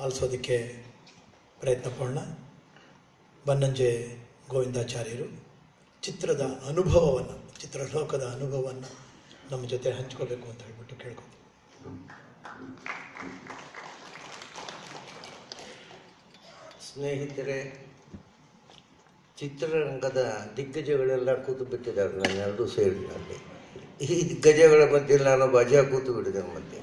ಆಲಿಸೋದಕ್ಕೆ ಪ್ರಯತ್ನ ಪಡೋಣ ಬನ್ನಂಜೆ ಗೋವಿಂದಾಚಾರ್ಯರು ಚಿತ್ರದ ಅನುಭವವನ್ನು ಚಿತ್ರಲೋಕದ ಅನುಭವವನ್ನು ನಮ್ಮ ಜೊತೆ ಹಂಚ್ಕೋಬೇಕು ಅಂತ ಹೇಳ್ಬಿಟ್ಟು ಕೇಳ್ಕೊತೀನಿ ಸ್ನೇಹಿತರೆ ಚಿತ್ರರಂಗದ ದಿಗ್ಗಜಗಳೆಲ್ಲ ಕೂತು ಬಿಟ್ಟಿದ್ದಾರೆ ನನ್ನೆರಡೂ ಸೇರಿನಲ್ಲಿ ಈ ದಿಗ್ಗಜಗಳ ಮಧ್ಯೆ ನಾನು ಬಜಾ ಕೂತು ಬಿಟ್ಟಿದ್ದೆ ಮಧ್ಯೆ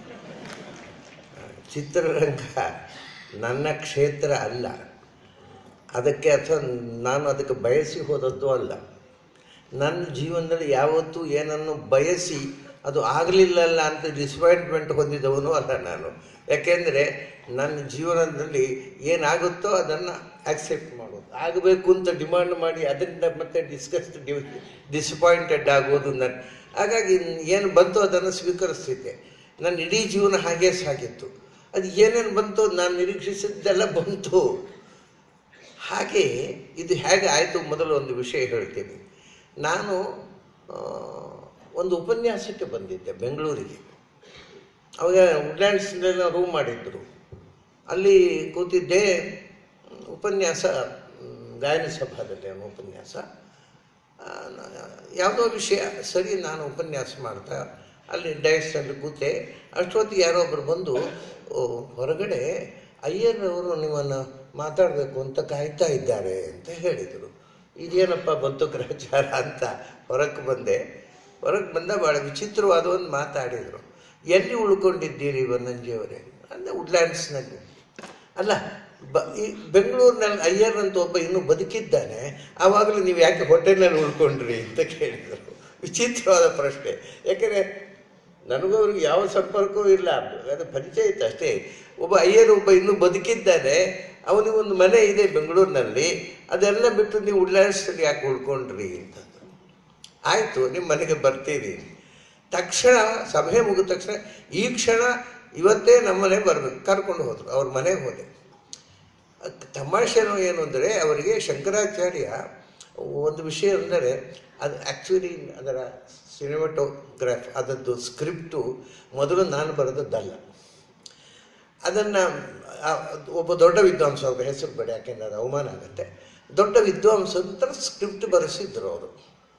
ಚಿತ್ರರಂಗ ನನ್ನ ಕ್ಷೇತ್ರ ಅಲ್ಲ ಅದಕ್ಕೆ ಅಥವಾ ನಾನು ಅದಕ್ಕೆ ಬಯಸಿ ಹೋದದ್ದು ಅಲ್ಲ ನನ್ನ ಜೀವನದಲ್ಲಿ ಯಾವತ್ತೂ ಏನನ್ನು ಬಯಸಿ ಅದು ಆಗಲಿಲ್ಲಲ್ಲ ಅಂತ ಡಿಸಪಾಯಿಂಟ್ಮೆಂಟ್ ಹೊಂದಿದವನು ಅಲ್ಲ ನಾನು ಯಾಕೆಂದರೆ ನನ್ನ ಜೀವನದಲ್ಲಿ ಏನಾಗುತ್ತೋ ಅದನ್ನು ಆಕ್ಸೆಪ್ಟ್ ಮಾಡೋದು ಆಗಬೇಕು ಅಂತ ಡಿಮಾಂಡ್ ಮಾಡಿ ಅದರಿಂದ ಮತ್ತೆ ಡಿಸ್ಕಸ್ ಡಿಸಪಾಯಿಂಟೆಡ್ ಆಗೋದು ನನ್ನ ಹಾಗಾಗಿ ಏನು ಬಂತೋ ಅದನ್ನು ಸ್ವೀಕರಿಸ್ತಿದ್ದೆ ನನ್ನ ಇಡೀ ಜೀವನ ಹಾಗೇ ಸಾಗಿತ್ತು ಅದು ಏನೇನು ಬಂತು ನಾನು ನಿರೀಕ್ಷಿಸಿದ್ದೆಲ್ಲ ಬಂತು ಹಾಗೆ ಇದು ಹೇಗೆ ಆಯಿತು ಮೊದಲು ಒಂದು ವಿಷಯ ಹೇಳ್ತೀನಿ ನಾನು ಆ, ಒಂದು ಉಪನ್ಯಾಸಕ್ಕೆ ಬಂದಿದ್ದೆ ಬೆಂಗಳೂರಿಗೆ ಅವಾಗ ವುಡ್ಲ್ಯಾಂಡ್ಸ್ನೆಲ್ಲ ರೂಮ್ ಮಾಡಿದ್ರು ಅಲ್ಲಿ ಕೂತಿದ್ದೆ ಉಪನ್ಯಾಸ ಮ್, ಗಾಯನ ಸಭಾದಲ್ಲಿ ಅವನು ಉಪನ್ಯಾಸ ಆ, ನ- ಯಾವುದೋ ವಿಷಯ ಸರಿ ನಾನು ಉಪನ್ಯಾಸ ಮಾಡ್ತಾ ಅಲ್ಲಿ ಡೈಸ್ನಲ್ಲಿ ಕೂತೆ ಅಷ್ಟೊತ್ತಿಗೆ ಯಾರೋ ಒಬ್ಬರು ಬಂದು ಓ, ಹೊರಗಡೆ ಅಯ್ಯರ್ ಅವರು ನಿಮ್ಮನ್ನು ಮಾತಾಡಬೇಕು ಅಂತ ಕಾಯ್ತಾ ಇದ್ದಾರೆ ಅಂತ ಹೇಳಿದರು ಇದೇನಪ್ಪ ಬಂತು ಗ್ರಹಚಾರ ಅಂತ ಹೊರಕ್ಕೆ ಬಂದೆ ಹೊರಗೆ ಬಂದ ಭಾಳ ವಿಚಿತ್ರವಾದ ಒಂದು ಮಾತಾಡಿದರು ಎಲ್ಲಿ ಉಳ್ಕೊಂಡಿದ್ದೀರಿ ಬನ್ನಂಜಿಯವರೇ ಅಂದರೆ ವುಡ್ಲ್ಯಾಂಡ್ಸ್ನಲ್ಲಿ ಅಲ್ಲ ಬ ಈ ಬೆಂಗಳೂರಿನಲ್ಲಿ ಅಯ್ಯರ್ ಅಂತ ಒಬ್ಬ ಇನ್ನೂ ಬದುಕಿದ್ದಾನೆ ಆವಾಗಲೂ ನೀವು ಯಾಕೆ ಹೋಟೆಲ್ನಲ್ಲಿ ಉಳ್ಕೊಂಡ್ರಿ ಅಂತ ಕೇಳಿದರು ವಿಚಿತ್ರವಾದ ಪ್ರಶ್ನೆ ಯಾಕೆಂದರೆ ನನಗೂ ಅವ್ರಿಗೆ ಯಾವ ಸಂಪರ್ಕವೂ ಇಲ್ಲ ಅದು ಪರಿಚಯ ಇತ್ತು ಅಷ್ಟೇ ಒಬ್ಬ ಅಯ್ಯರ್ ಒಬ್ಬ ಇನ್ನೂ ಬದುಕಿದ್ದಾನೆ ಅವನಿಗೊಂದು ಮನೆ ಇದೆ ಬೆಂಗಳೂರಿನಲ್ಲಿ ಅದೆಲ್ಲ ಬಿಟ್ಟು ನೀವು ಉಡ್ಲಾಡಿಸ್ದಲ್ಲಿ ಯಾಕೆ ಉಳ್ಕೊಂಡ್ರಿ ಅಂತಂದ್ರು ಆಯಿತು ನಿಮ್ಮ ಮನೆಗೆ ಬರ್ತೀವಿ ತಕ್ಷಣ ಸಭೆ ಮುಗಿದ ತಕ್ಷಣ ಈ ಕ್ಷಣ ಇವತ್ತೇ ನಮ್ಮ ಮನೆಗೆ ಬರಬೇಕು ಕರ್ಕೊಂಡು ಹೋದರು ಅವ್ರ ಮನೆಗೆ ಹೋದೆ ಅದ್ ತಮಾಷೆನೂ ಏನು ಅಂದರೆ ಅವರಿಗೆ ಶಂಕರಾಚಾರ್ಯ ಒಂದು ವಿಷಯ ಅಂದರೆ ಅದು ಆ್ಯಕ್ಚುಲಿ ಅದರ ಸಿನಿಮಾಟೋಗ್ರಾಫ್ ಅದದ್ದು ಸ್ಕ್ರಿಪ್ಟು ಮೊದಲು ನಾನು ಬರೆದದ್ದಲ್ಲ ಅದನ್ನು ಒಬ್ಬ ದೊಡ್ಡ ವಿದ್ವಾಂಸ ಅವ್ರ ಹೆಸರು ಬೇಡ ಯಾಕೆಂದ್ರೆ ಅದು ಅವಮಾನ ಆಗುತ್ತೆ ದೊಡ್ಡ ವಿದ್ವಾಂಸ ಅಂತ ಸ್ಕ್ರಿಪ್ಟ್ ಬರೆಸಿದ್ರು ಅವರು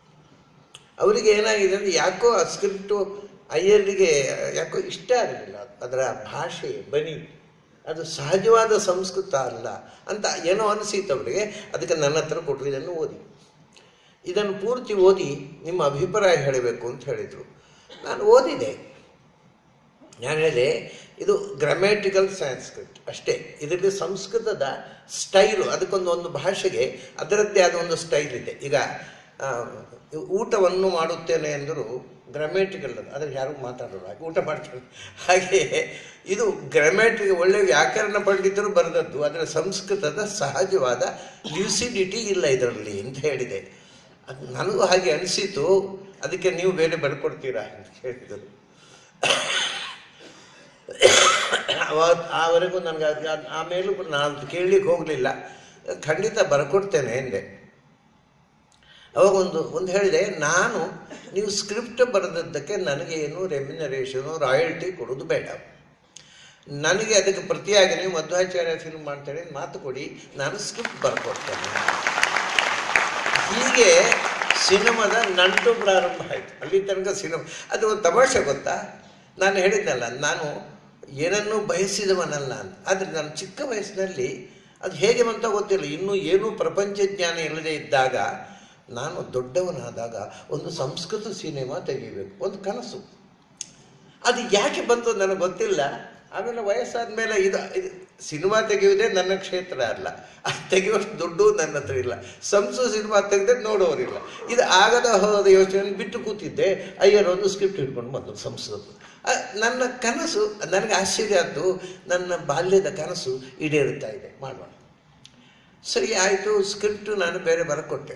ಅವರಿಗೆ ಏನಾಗಿದೆ ಅಂದರೆ ಯಾಕೋ ಆ ಸ್ಕ್ರಿಪ್ಟು ಅಯ್ಯರಿಗೆ ಯಾಕೋ ಇಷ್ಟ ಆಗಲಿಲ್ಲ ಅದರ ಭಾಷೆ ಬನಿ ಅದು ಸಹಜವಾದ ಸಂಸ್ಕೃತ ಅಲ್ಲ ಅಂತ ಏನೋ ಅನಿಸಿತ್ತು ಅವರಿಗೆ ಅದಕ್ಕೆ ನನ್ನ ಹತ್ರ ಕೊಟ್ಟರು ಇದನ್ನು ಓದಿ ಇದನ್ನು ಪೂರ್ತಿ ಓದಿ ನಿಮ್ಮ ಅಭಿಪ್ರಾಯ ಹೇಳಬೇಕು ಅಂತ ಹೇಳಿದರು ನಾನು ಓದಿದೆ ನಾನು ಹೇಳಿದೆ ಇದು ಗ್ರಾಮ್ಯಾಟಿಕಲ್ ಸಂಸ್ಕೃತ್ ಅಷ್ಟೇ ಇದರಲ್ಲಿ ಸಂಸ್ಕೃತದ ಸ್ಟೈಲು ಅದಕ್ಕೊಂದು ಒಂದು ಭಾಷೆಗೆ ಅದರದ್ದೇ ಆದ ಒಂದು ಸ್ಟೈಲ್ ಇದೆ ಈಗ ಆ, ಊಟವನ್ನು ಮಾಡುತ್ತೇನೆ ಎಂದರು ಗ್ರಾಮ್ಯಾಟಿಕಲ್ ಅದ್ರ ಯಾರು ಮಾತಾಡೋರು ಹಾಗೆ ಊಟ ಮಾಡ್ತಾರೆ ಹಾಗೆ ಇದು ಗ್ರಾಮ್ಯಾಟಿಕ್ ಒಳ್ಳೆ ವ್ಯಾಕರಣ ಪಂಡಿತರು ಬರೆದದ್ದು ಅದರ ಸಂಸ್ಕೃತದ ಸಹಜವಾದ ಲ್ಯೂಸಿಡಿಟಿ ಇಲ್ಲ ಇದರಲ್ಲಿ ಅಂತ ಹೇಳಿದೆ ಅದು ನನಗೂ ಹಾಗೆ ಅನಿಸಿತು ಅದಕ್ಕೆ ನೀವು ಬೇರೆ ಬರ್ಕೊಡ್ತೀರಾ ಅಂತ ಹೇಳಿದರು ಅವತ್ತು ಆವರೆಗೂ ನನಗೆ ಅದು- ಅದು- ಆಮೇಲೂ ಕೂಡ ನಾನು ಕೇಳಲಿಕ್ಕೆ ಹೋಗಲಿಲ್ಲ ಖಂಡಿತ ಬರ್ಕೊಡ್ತೇನೆ ಎಂದೆ ಅವಾಗ ಒಂದು ಒಂದು ಹೇಳಿದೆ ನಾನು ನೀವು ಸ್ಕ್ರಿಪ್ಟ್ ಬರೆದದ್ದಕ್ಕೆ ನನಗೆ ಏನು ರೆಮ್ಯುನರೇಷನು ರಾಯಲ್ಟಿ ಕೊಡೋದು ಬೇಡ ನನಗೆ ಅದಕ್ಕೆ ಪ್ರತಿಯಾಗಿ ನೀವು ಮಧ್ವಾಚಾರ್ಯ ಫಿಲ್ಮ್ ಮಾಡ್ತೇನೆ ಮಾತು ಕೊಡಿ ನಾನು ಸ್ಕ್ರಿಪ್ಟ್ ಬರ್ಕೊಡ್ತೇನೆ ಹೀಗೆ ಸಿನಿಮಾದ ನಂಟು ಪ್ರಾರಂಭ ಆಯಿತು ಅಲ್ಲಿ ತನಕ ಸಿನಿಮಾ ಅದು ಒಂದು ತಮಾಷೆ ಗೊತ್ತಾ ನಾನು ಹೇಳಿದ್ನಲ್ಲ ನಾನು ಏನನ್ನೂ ಬಯಸಿದವನಲ್ಲ ಅಂತ ಆದರೆ ನಾನು ಚಿಕ್ಕ ವಯಸ್ಸಿನಲ್ಲಿ ಅದು ಹೇಗೆ ಅಂತ ಗೊತ್ತಿಲ್ಲ ಇನ್ನೂ ಏನೂ ಪ್ರಪಂಚ ಜ್ಞಾನ ಇಲ್ಲದೆ ಇದ್ದಾಗ ನಾನು ದೊಡ್ಡವನಾದಾಗ ಒಂದು ಸಂಸ್ಕೃತ ಸಿನಿಮಾ ತೆಗಿಬೇಕು ಒಂದು ಕನಸು ಅದು ಯಾಕೆ ಬಂತು ನನಗೆ ಗೊತ್ತಿಲ್ಲ ಆಮೇಲೆ ವಯಸ್ಸಾದ ಮೇಲೆ ಇದು ಇದು ಸಿನಿಮಾ ತೆಗೆಯುವುದೇ ನನ್ನ ಕ್ಷೇತ್ರ ಅಲ್ಲ ಅದು ತೆಗೆಯುವಷ್ಟು ದುಡ್ಡು ನನ್ನ ಹತ್ರ ಇಲ್ಲ ಸಂಸು ಸಿನಿಮಾ ತೆಗೆದ್ರೆ ನೋಡೋರಿಲ್ಲ ಇದು ಆಗದ ಹೋದ ಯೋಚನೆ ಬಿಟ್ಟು ಕೂತಿದ್ದೆ ಅಯ್ಯರ್ ಒಂದು ಸ್ಕ್ರಿಪ್ಟ್ ಹಿಡ್ಕೊಂಡು ಬಂದು ಸಂಸ್ಕೃತ ಆ, ನನ್ನ ಕನಸು ನನಗೆ ಆಶ್ಚರ್ಯ ಆಯ್ತು ನನ್ನ ಬಾಲ್ಯದ ಕನಸು ಈಡೇರುತ್ತಾ ಇದೆ ಮಾಡೋಣ ಸರಿ ಆಯಿತು ಸ್ಕ್ರಿಪ್ಟು ನಾನು ಬೇರೆ ಬರಕೊಟ್ಟೆ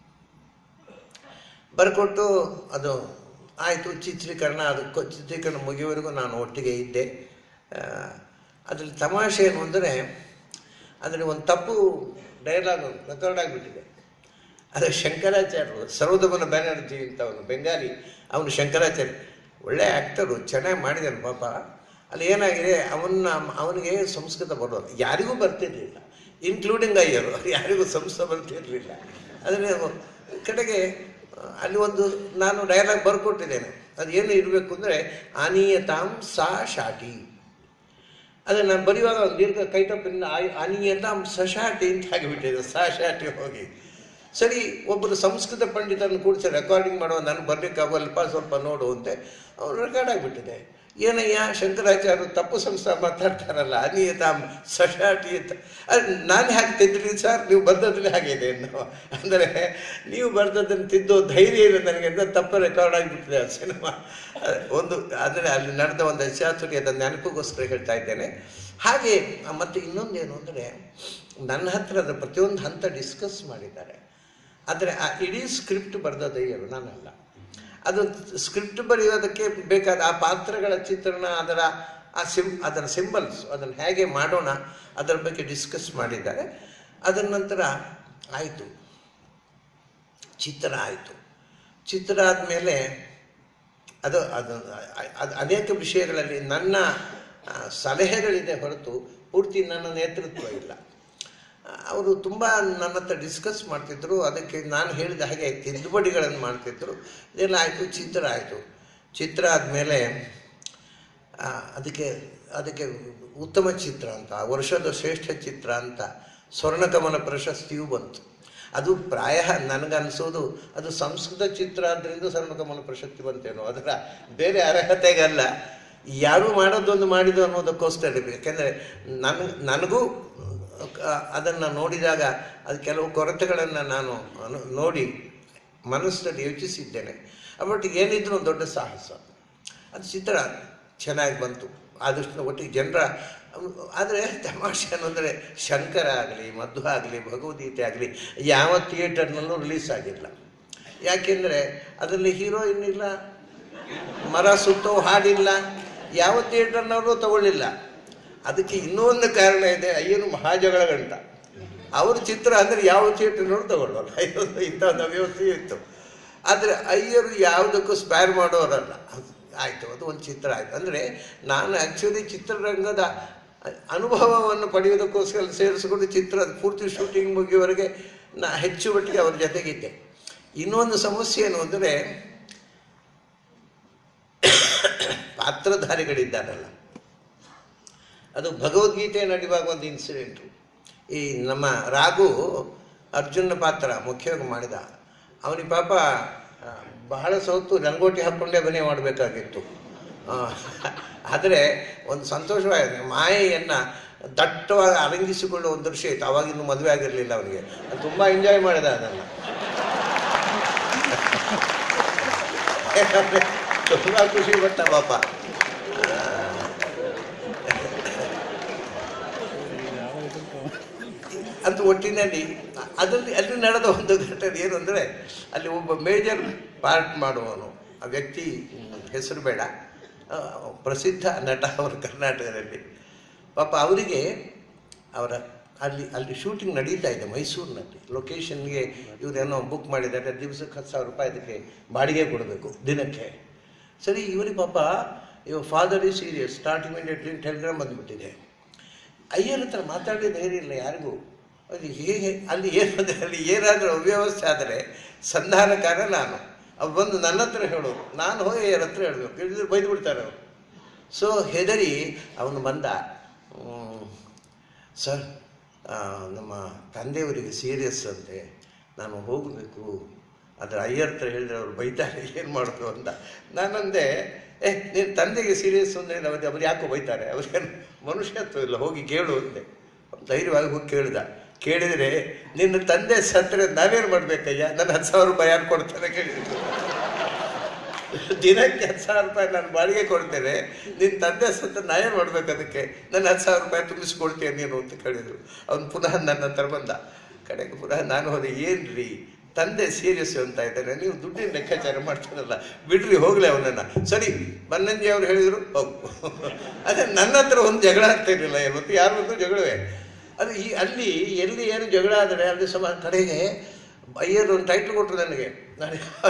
ಬರ್ಕೊಟ್ಟು ಅದು ಆಯಿತು ಚಿತ್ರೀಕರಣ ಅದು ಕೊ- ಚಿತ್ರೀಕರಣ ಮುಗಿಯುವವರೆಗೂ ನಾನು ಒಟ್ಟಿಗೆ ಇದ್ದೆ ಅದರಲ್ಲಿ ತಮಾಷೆ ಏನು ಅಂದರೆ ಅದರಲ್ಲಿ ಒಂದು ತಪ್ಪು ಡೈಲಾಗ್ ರೆಕಾರ್ಡ್ ಆಗಿಬಿಟ್ಟಿದೆ ಅದು ಶಂಕರಾಚಾರ್ಯರು ಸರ್ವದಮನ ಬ್ಯಾನರ್ಜಿ ಅಂತ ಅವನು ಬೆಂಗಾಲಿ ಅವನು ಶಂಕರಾಚಾರ್ಯ ಒಳ್ಳೆ ಆ್ಯಕ್ಟರು ಚೆನ್ನಾಗಿ ಮಾಡಿದ್ದಾನೆ ಪಾಪ ಅಲ್ಲಿ ಏನಾಗಿದೆ ಅವನ್ನ ಅವನಿಗೆ ಸಂಸ್ಕೃತ ಬರೋದು ಯಾರಿಗೂ ಬರ್ತಿರ್ಲಿಲ್ಲ ಇನ್ಕ್ಲೂಡಿಂಗ್ ಅಯ್ಯರು ಯಾರಿಗೂ ಸಂಸ್ಕೃತ ಬರ್ತಿರ್ಲಿಲ್ಲ ಆದರೆ ಕಡೆಗೆ ಆ, ಅಲ್ಲಿ ಒಂದು ನಾನು ಡೈಲಾಗ್ ಬರ್ಕೊಟ್ಟಿದ್ದೇನೆ ಅದು ಏನು ಇರಬೇಕು ಅಂದರೆ ಆನೀಯತಾಂ ಸಾ ಶಾಟಿ ಅದನ್ನು ನಾನು ಬರೆಯುವಾಗ ಒಂದು ದೀರ್ಘ ಕೈಟಪ್ಪಿನ ಅನಿಯತಾಂ ಸಶಾಟಿ ಅಂತ ಆಗಿಬಿಟ್ಟಿದೆ ಸಶಾಟಿ ಹೋಗಿ ಸರಿ ಒಬ್ಬರು ಸಂಸ್ಕೃತ ಪಂಡಿತರನ್ನು ಕೂಡಿಸಿ ರೆಕಾರ್ಡಿಂಗ್ ಮಾಡುವ ನಾನು ಬರಲಿಕ್ಕಾಗಲ್ಪ ಸ್ವಲ್ಪ ನೋಡು ಅಂತೆ ಅವ್ರು ರೆಕಾರ್ಡ್ ಆಗಿಬಿಟ್ಟಿದೆ ಏನಯ್ಯ ಶಂಕರಾಚಾರ್ಯರು ತಪ್ಪು ಸಂಸ್ಥೆ ಮಾತಾಡ್ತಾರಲ್ಲ ಅನಿಯತಾಂ ಸಶಾಟಿ ಅಂತ ಅದು ನಾನು ಹೇಗೆ ತಿದ್ದಿರಿ ಸರ್ ನೀವು ಬರ್ದದ್ರಲ್ಲಿ ಹಾಗೆ ಇದೆ ನಾವು ಅಂದರೆ ನೀವು ಬರ್ದದ್ದನ್ನು ತಿದ್ದೋ ಧೈರ್ಯ ಇಲ್ಲ ನನಗೆ ಅಂತ ತಪ್ಪು ರೆಕಾರ್ಡ್ ಆಗಿಬಿಟ್ಟಿದೆ ಆ ಸಿನಿಮಾ ಒಂದು ಅಂದರೆ ಅಲ್ಲಿ ನಡೆದ ಒಂದು ಅಚಾತುರ್ಯದ ನೆನಪಿಗೋಸ್ಕರ ಹೇಳ್ತಾ ಇದ್ದೇನೆ ಹಾಗೆ ಮತ್ತು ಇನ್ನೊಂದೇನು ಅಂದರೆ ನನ್ನ ಹತ್ರ ಅದರ ಪ್ರತಿಯೊಂದು ಹಂತ ಡಿಸ್ಕಸ್ ಮಾಡಿದ್ದಾರೆ ಆದರೆ ಆ ಇಡೀ ಸ್ಕ್ರಿಪ್ಟ್ ಬರೆದದಯ್ಯರು ನಾನಲ್ಲ ಅದು ಸ್ಕ್ರಿಪ್ಟ್ ಬರೆಯೋದಕ್ಕೆ ಬೇಕಾದ ಆ ಪಾತ್ರಗಳ ಚಿತ್ರಣ ಅದರ ಆ ಸಿಂ ಅದರ ಸಿಂಬಲ್ಸ್ ಅದನ್ನು ಹೇಗೆ ಮಾಡೋಣ ಅದರ ಬಗ್ಗೆ ಡಿಸ್ಕಸ್ ಮಾಡಿದ್ದಾರೆ ಅದರ ನಂತರ ಆಯಿತು ಚಿತ್ರ ಆಯಿತು ಚಿತ್ರ ಆದಮೇಲೆ ಅದು ಅದು ಅದು ಅನೇಕ ವಿಷಯಗಳಲ್ಲಿ ನನ್ನ ಆ, ಸಲಹೆಗಳಿದೆ ಹೊರತು ಪೂರ್ತಿ ನನ್ನ ನೇತೃತ್ವ ಇಲ್ಲ ಅವರು ತುಂಬ ನನ್ನ ಹತ್ರ ಡಿಸ್ಕಸ್ ಮಾಡ್ತಿದ್ರು ಅದಕ್ಕೆ ನಾನು ಹೇಳಿದ ಹಾಗೆ ತಿದ್ದುಪಡಿಗಳನ್ನು ಮಾಡ್ತಿದ್ರು ಇದೆಲ್ಲ ಆಯಿತು ಚಿತ್ರ ಆಯಿತು ಚಿತ್ರ ಆದಮೇಲೆ ಅದಕ್ಕೆ ಅದಕ್ಕೆ ಉತ್ತಮ ಚಿತ್ರ ಅಂತ ವರ್ಷದ ಶ್ರೇಷ್ಠ ಚಿತ್ರ ಅಂತ ಸ್ವರ್ಣಕಮಲ ಪ್ರಶಸ್ತಿಯೂ ಬಂತು ಅದು ಪ್ರಾಯ ನನಗನ್ಸೋದು ಅದು ಸಂಸ್ಕೃತ ಚಿತ್ರ ಆದ್ದರಿಂದ ಸ್ವರ್ಣಕಮಲ ಪ್ರಶಸ್ತಿ ಬಂತೇನೋ ಅದರ ಬೇರೆ ಅರ್ಹತೆಗಲ್ಲ ಯಾರು ಮಾಡೋದೊಂದು ಮಾಡಿದ್ದು ಅನ್ನೋದಕ್ಕೋಸ್ಕರ ಯಾಕೆಂದರೆ ನನ್ ನನಗೂ ಅದನ್ನು ನೋಡಿದಾಗ ಅದು ಕೆಲವು ಕೊರತೆಗಳನ್ನು ನಾನು ಅನು ನೋಡಿ ಮನಸ್ಸಲ್ಲಿ ಯೋಚಿಸಿದ್ದೇನೆ ಬಟ್ ಏನಿದ್ರು ಒಂದು ದೊಡ್ಡ ಸಾಹಸ ಅದು ಚಿತ್ರ ಚೆನ್ನಾಗಿ ಬಂತು ಆದಷ್ಟು ಒಟ್ಟಿಗೆ ಜನರ ಆದರೆ ತಮಾಷೆ ಅನ್ನೋದರೆ ಶಂಕರ ಆಗಲಿ ಮಧು ಆಗಲಿ ಭಗವದ್ಗೀತೆ ಆಗಲಿ ಯಾವ ಥಿಯೇಟರ್ನಲ್ಲೂ ರಿಲೀಸ್ ಆಗಿಲ್ಲ ಯಾಕೆಂದರೆ ಅದರಲ್ಲಿ ಹೀರೋಯಿನ್ ಇಲ್ಲ ಮರ ಸುತ್ತೋ ಹಾಡಿಲ್ಲ ಯಾವ ಥಿಯೇಟರ್ನವರು ತಗೊಳ್ಳಿಲ್ಲ ಅದಕ್ಕೆ ಇನ್ನೂ ಒಂದು ಕಾರಣ ಇದೆ ಅಯ್ಯನು ಮಹಾಜಗಳ ಗಂಟ ಅವ್ರ ಚಿತ್ರ ಅಂದರೆ ಯಾವ ಥಿಯೇಟರ್ನವರು ತಗೊಳ್ಳೋಲ್ಲ ಅಯ್ಯೋ ಇಂಥ ಒಂದು ಅವ್ಯವಸ್ಥೆ ಇತ್ತು ಆದರೆ ಅಯ್ಯರು ಯಾವುದಕ್ಕೂ ಸ್ಪೇರ್ ಮಾಡೋರಲ್ಲ ಆಯಿತು ಅದು ಒಂದು ಚಿತ್ರ ಆಯಿತು ಅಂದರೆ ನಾನು ಆ್ಯಕ್ಚುಲಿ ಚಿತ್ರರಂಗದ ಅನುಭವವನ್ನು ಪಡೆಯೋದಕ್ಕೋಸ್ಕರ ಸೇರಿಸಿಕೊಂಡು ಚಿತ್ರ ಪೂರ್ತಿ ಶೂಟಿಂಗ್ ಮುಗಿಯುವವರೆಗೆ ನಾ ಹೆಚ್ಚು ಮಟ್ಟಿಗೆ ಅವ್ರ ಜೊತೆಗಿದ್ದೆ ಇನ್ನೊಂದು ಸಮಸ್ಯೆ ಏನು ಅಂದರೆ ಪಾತ್ರಧಾರಿಗಳಿದ್ದಾರಲ್ಲ ಅದು ಭಗವದ್ಗೀತೆ ನಡೆಯುವಾಗ ಒಂದು ಇನ್ಸಿಡೆಂಟು ಈ ನಮ್ಮ ರಾಘು ಅರ್ಜುನ ಪಾತ್ರ ಮುಖ್ಯವಾಗಿ ಮಾಡಿದ ಅವನಿಗೆ ಪಾಪ ಆ, ಬಹಳ ಸೌತು ರಂಗೋಟಿ ಹಾಕ್ಕೊಂಡೇ ಅಭಿನಯ ಮಾಡಬೇಕಾಗಿತ್ತು ಆದರೆ ಒಂದು ಸಂತೋಷವಾಗಿದೆ ಮಾಯೆಯನ್ನು ದಟ್ಟವಾಗಿ ಅಲಂಗಿಸಿಕೊಳ್ಳುವ ಒಂದು ದೃಶ್ಯ ಇತ್ತು ಅವಾಗಿನ್ನೂ ಮದುವೆ ಆಗಿರಲಿಲ್ಲ ಅವನಿಗೆ ತುಂಬ ಎಂಜಾಯ್ ಮಾಡಿದ ಅದನ್ನು ತುಂಬ ಖುಷಿ ಪಟ್ಟ ಪಾಪ ಅಂತ ಒಟ್ಟಿನಲ್ಲಿ ಅದರಲ್ಲಿ ಅಲ್ಲಿ ನಡೆದ ಒಂದು ಘಟನೆ ಏನು ಅಂದರೆ ಅಲ್ಲಿ ಒಬ್ಬ ಮೇಜರ್ ಪಾರ್ಟ್ ಮಾಡುವವನು ಆ ವ್ಯಕ್ತಿ ಹೆಸರು ಬೇಡ ಆ, ಪ್ರಸಿದ್ಧ ನಟ ಅವರು ಕರ್ನಾಟಕದಲ್ಲಿ ಪಾಪ ಅವರಿಗೆ ಅವರ ಅಲ್ಲಿ ಅಲ್ಲಿ ಶೂಟಿಂಗ್ ನಡೀತಾ ಇದೆ ಮೈಸೂರಿನಲ್ಲಿ ಲೊಕೇಶನ್ಗೆ ಇವರೇನೋ ಬುಕ್ ಮಾಡಿದ್ದಾರೆ ದಿವಸಕ್ಕೆ ಹತ್ತು ಸಾವಿರ ರೂಪಾಯಿ ಅದಕ್ಕೆ ಬಾಡಿಗೆ ಕೊಡಬೇಕು ದಿನಕ್ಕೆ ಸರಿ ಇವರಿಗೆ ಪಾಪ ಇವ ಫಾದರ್ ಈ ಸೀರಿಯಸ್ ಸ್ಟಾರ್ಟ್ ಇಮಿಡಿಯೇಟ್ಲಿ ಟೆಲಿಗ್ರಾಮ್ ಬಂದುಬಿಟ್ಟಿದೆ ಅಯ್ಯರ ಹತ್ರ ಮಾತಾಡೋ ಧೈರ್ಯ ಇಲ್ಲ ಯಾರಿಗೂ ಅದು ಹೇಗೆ ಅಲ್ಲಿ ಏನಂದರೆ ಅಲ್ಲಿ ಏನಾದರೂ ಅವ್ಯವಸ್ಥೆ ಆದರೆ ಸಂಧಾನಕಾರ ನಾನು ಅವ್ರು ಬಂದು ನನ್ನ ಹತ್ರ ಹೇಳೋರು ನಾನು ಹೋಗಿ ಅಯ್ಯರ ಹತ್ರ ಹೇಳಬೇಕು ಹೇಳಿದ್ರೆ ಬೈದು ಬಿಡ್ತಾರೆ ಅವರು ಸೊ ಹೆದರಿ ಅವನು ಬಂದ "ಹ್ಮ್, ಸರ್ ಆ, ನಮ್ಮ ತಂದೆಯವರಿಗೆ ಸೀರಿಯಸ್ ಅಂತೆ ನಾನು ಹೋಗಬೇಕು ಆದರೆ ಅಯ್ಯರ್ ಹತ್ರ ಹೇಳಿದ್ರೆ ಅವ್ರು ಬೈತಾರೆ ಏನು ಮಾಡೋದು ಅಂತ ನಾನಂದೆ ಏ ನೀನು ತಂದೆಗೆ ಸೀರಿಯಸ್ ಅಂದರೆ ಅವ್ರು ಅವ್ರು ಯಾಕೋ ಬೈತಾರೆ ಅವ್ರಿಗೇನು ಮನುಷ್ಯತ್ವ ಇಲ್ಲ ಹೋಗಿ ಕೇಳು ಅಂದೆ ಧೈರ್ಯವಾಗಿ ಹೋಗಿ ಕೇಳಿದ ಕೇಳಿದರೆ ನಿನ್ನ ತಂದೆ ಸತ್ತರೆ ನಾವೇನು ಮಾಡ್ಬೇಕಯ್ಯ ನನ್ನ ಹತ್ತು ಸಾವಿರ ರೂಪಾಯಿ ಯಾರು ಕೊಡ್ತಾರೆ ಕೇಳಿದ್ರು ದಿನಕ್ಕೆ ಹತ್ತು ಸಾವಿರ ರೂಪಾಯಿ ನಾನು ಬಾಡಿಗೆ ಕೊಡ್ತೇನೆ ನಿನ್ನ ತಂದೆ ಸತ್ತ ನಾ ಏನು ಮಾಡ್ಬೇಕು ಅದಕ್ಕೆ ನನ್ನ ಹತ್ತು ಸಾವಿರ ರೂಪಾಯಿ ತುಂಬಿಸ್ಕೊಡ್ತೀಯ ನೀನು ಅಂತ ಕೇಳಿದರು ಅವನು ಪುನಃ ನನ್ನ ಹತ್ರ ಬಂದ ಕಡೆಗೆ ಪುನಃ ನಾನು ಹೋದೆ ಏನ್ರಿ ತಂದೆ ಸೀರಿಯಸ್ ಅಂತ ಇದ್ದಾರೆ ನೀವು ದುಡ್ಡಿನ ಲೆಕ್ಕಾಚಾರ ಮಾಡ್ತಾರಲ್ಲ ಬಿಡ್ರಿ ಹೋಗ್ಲಿ ಅವನನ್ನು ಸರಿ ಬನ್ನಂಜಿ ಅವ್ರು ಹೇಳಿದರು ಹೋಗು ಅದೇ ನನ್ನ ಹತ್ರ ಒಂದು ಜಗಳ ಆಗ್ತಾ ಇರಲಿಲ್ಲ ಇವತ್ತು ಯಾರು ಬಂದು ಜಗಳವೇ ಅದು ಈ ಅಲ್ಲಿ ಎಲ್ಲಿ ಏನು ಜಗಳ ಆದರೆ ಅಲ್ಲಿ ಸಮ ಕಡೆಗೆ ಅಯ್ಯರು ಒಂದು ಟೈಟ್ಲ್ ಕೊಟ್ಟರು ನನಗೆ ನಾನು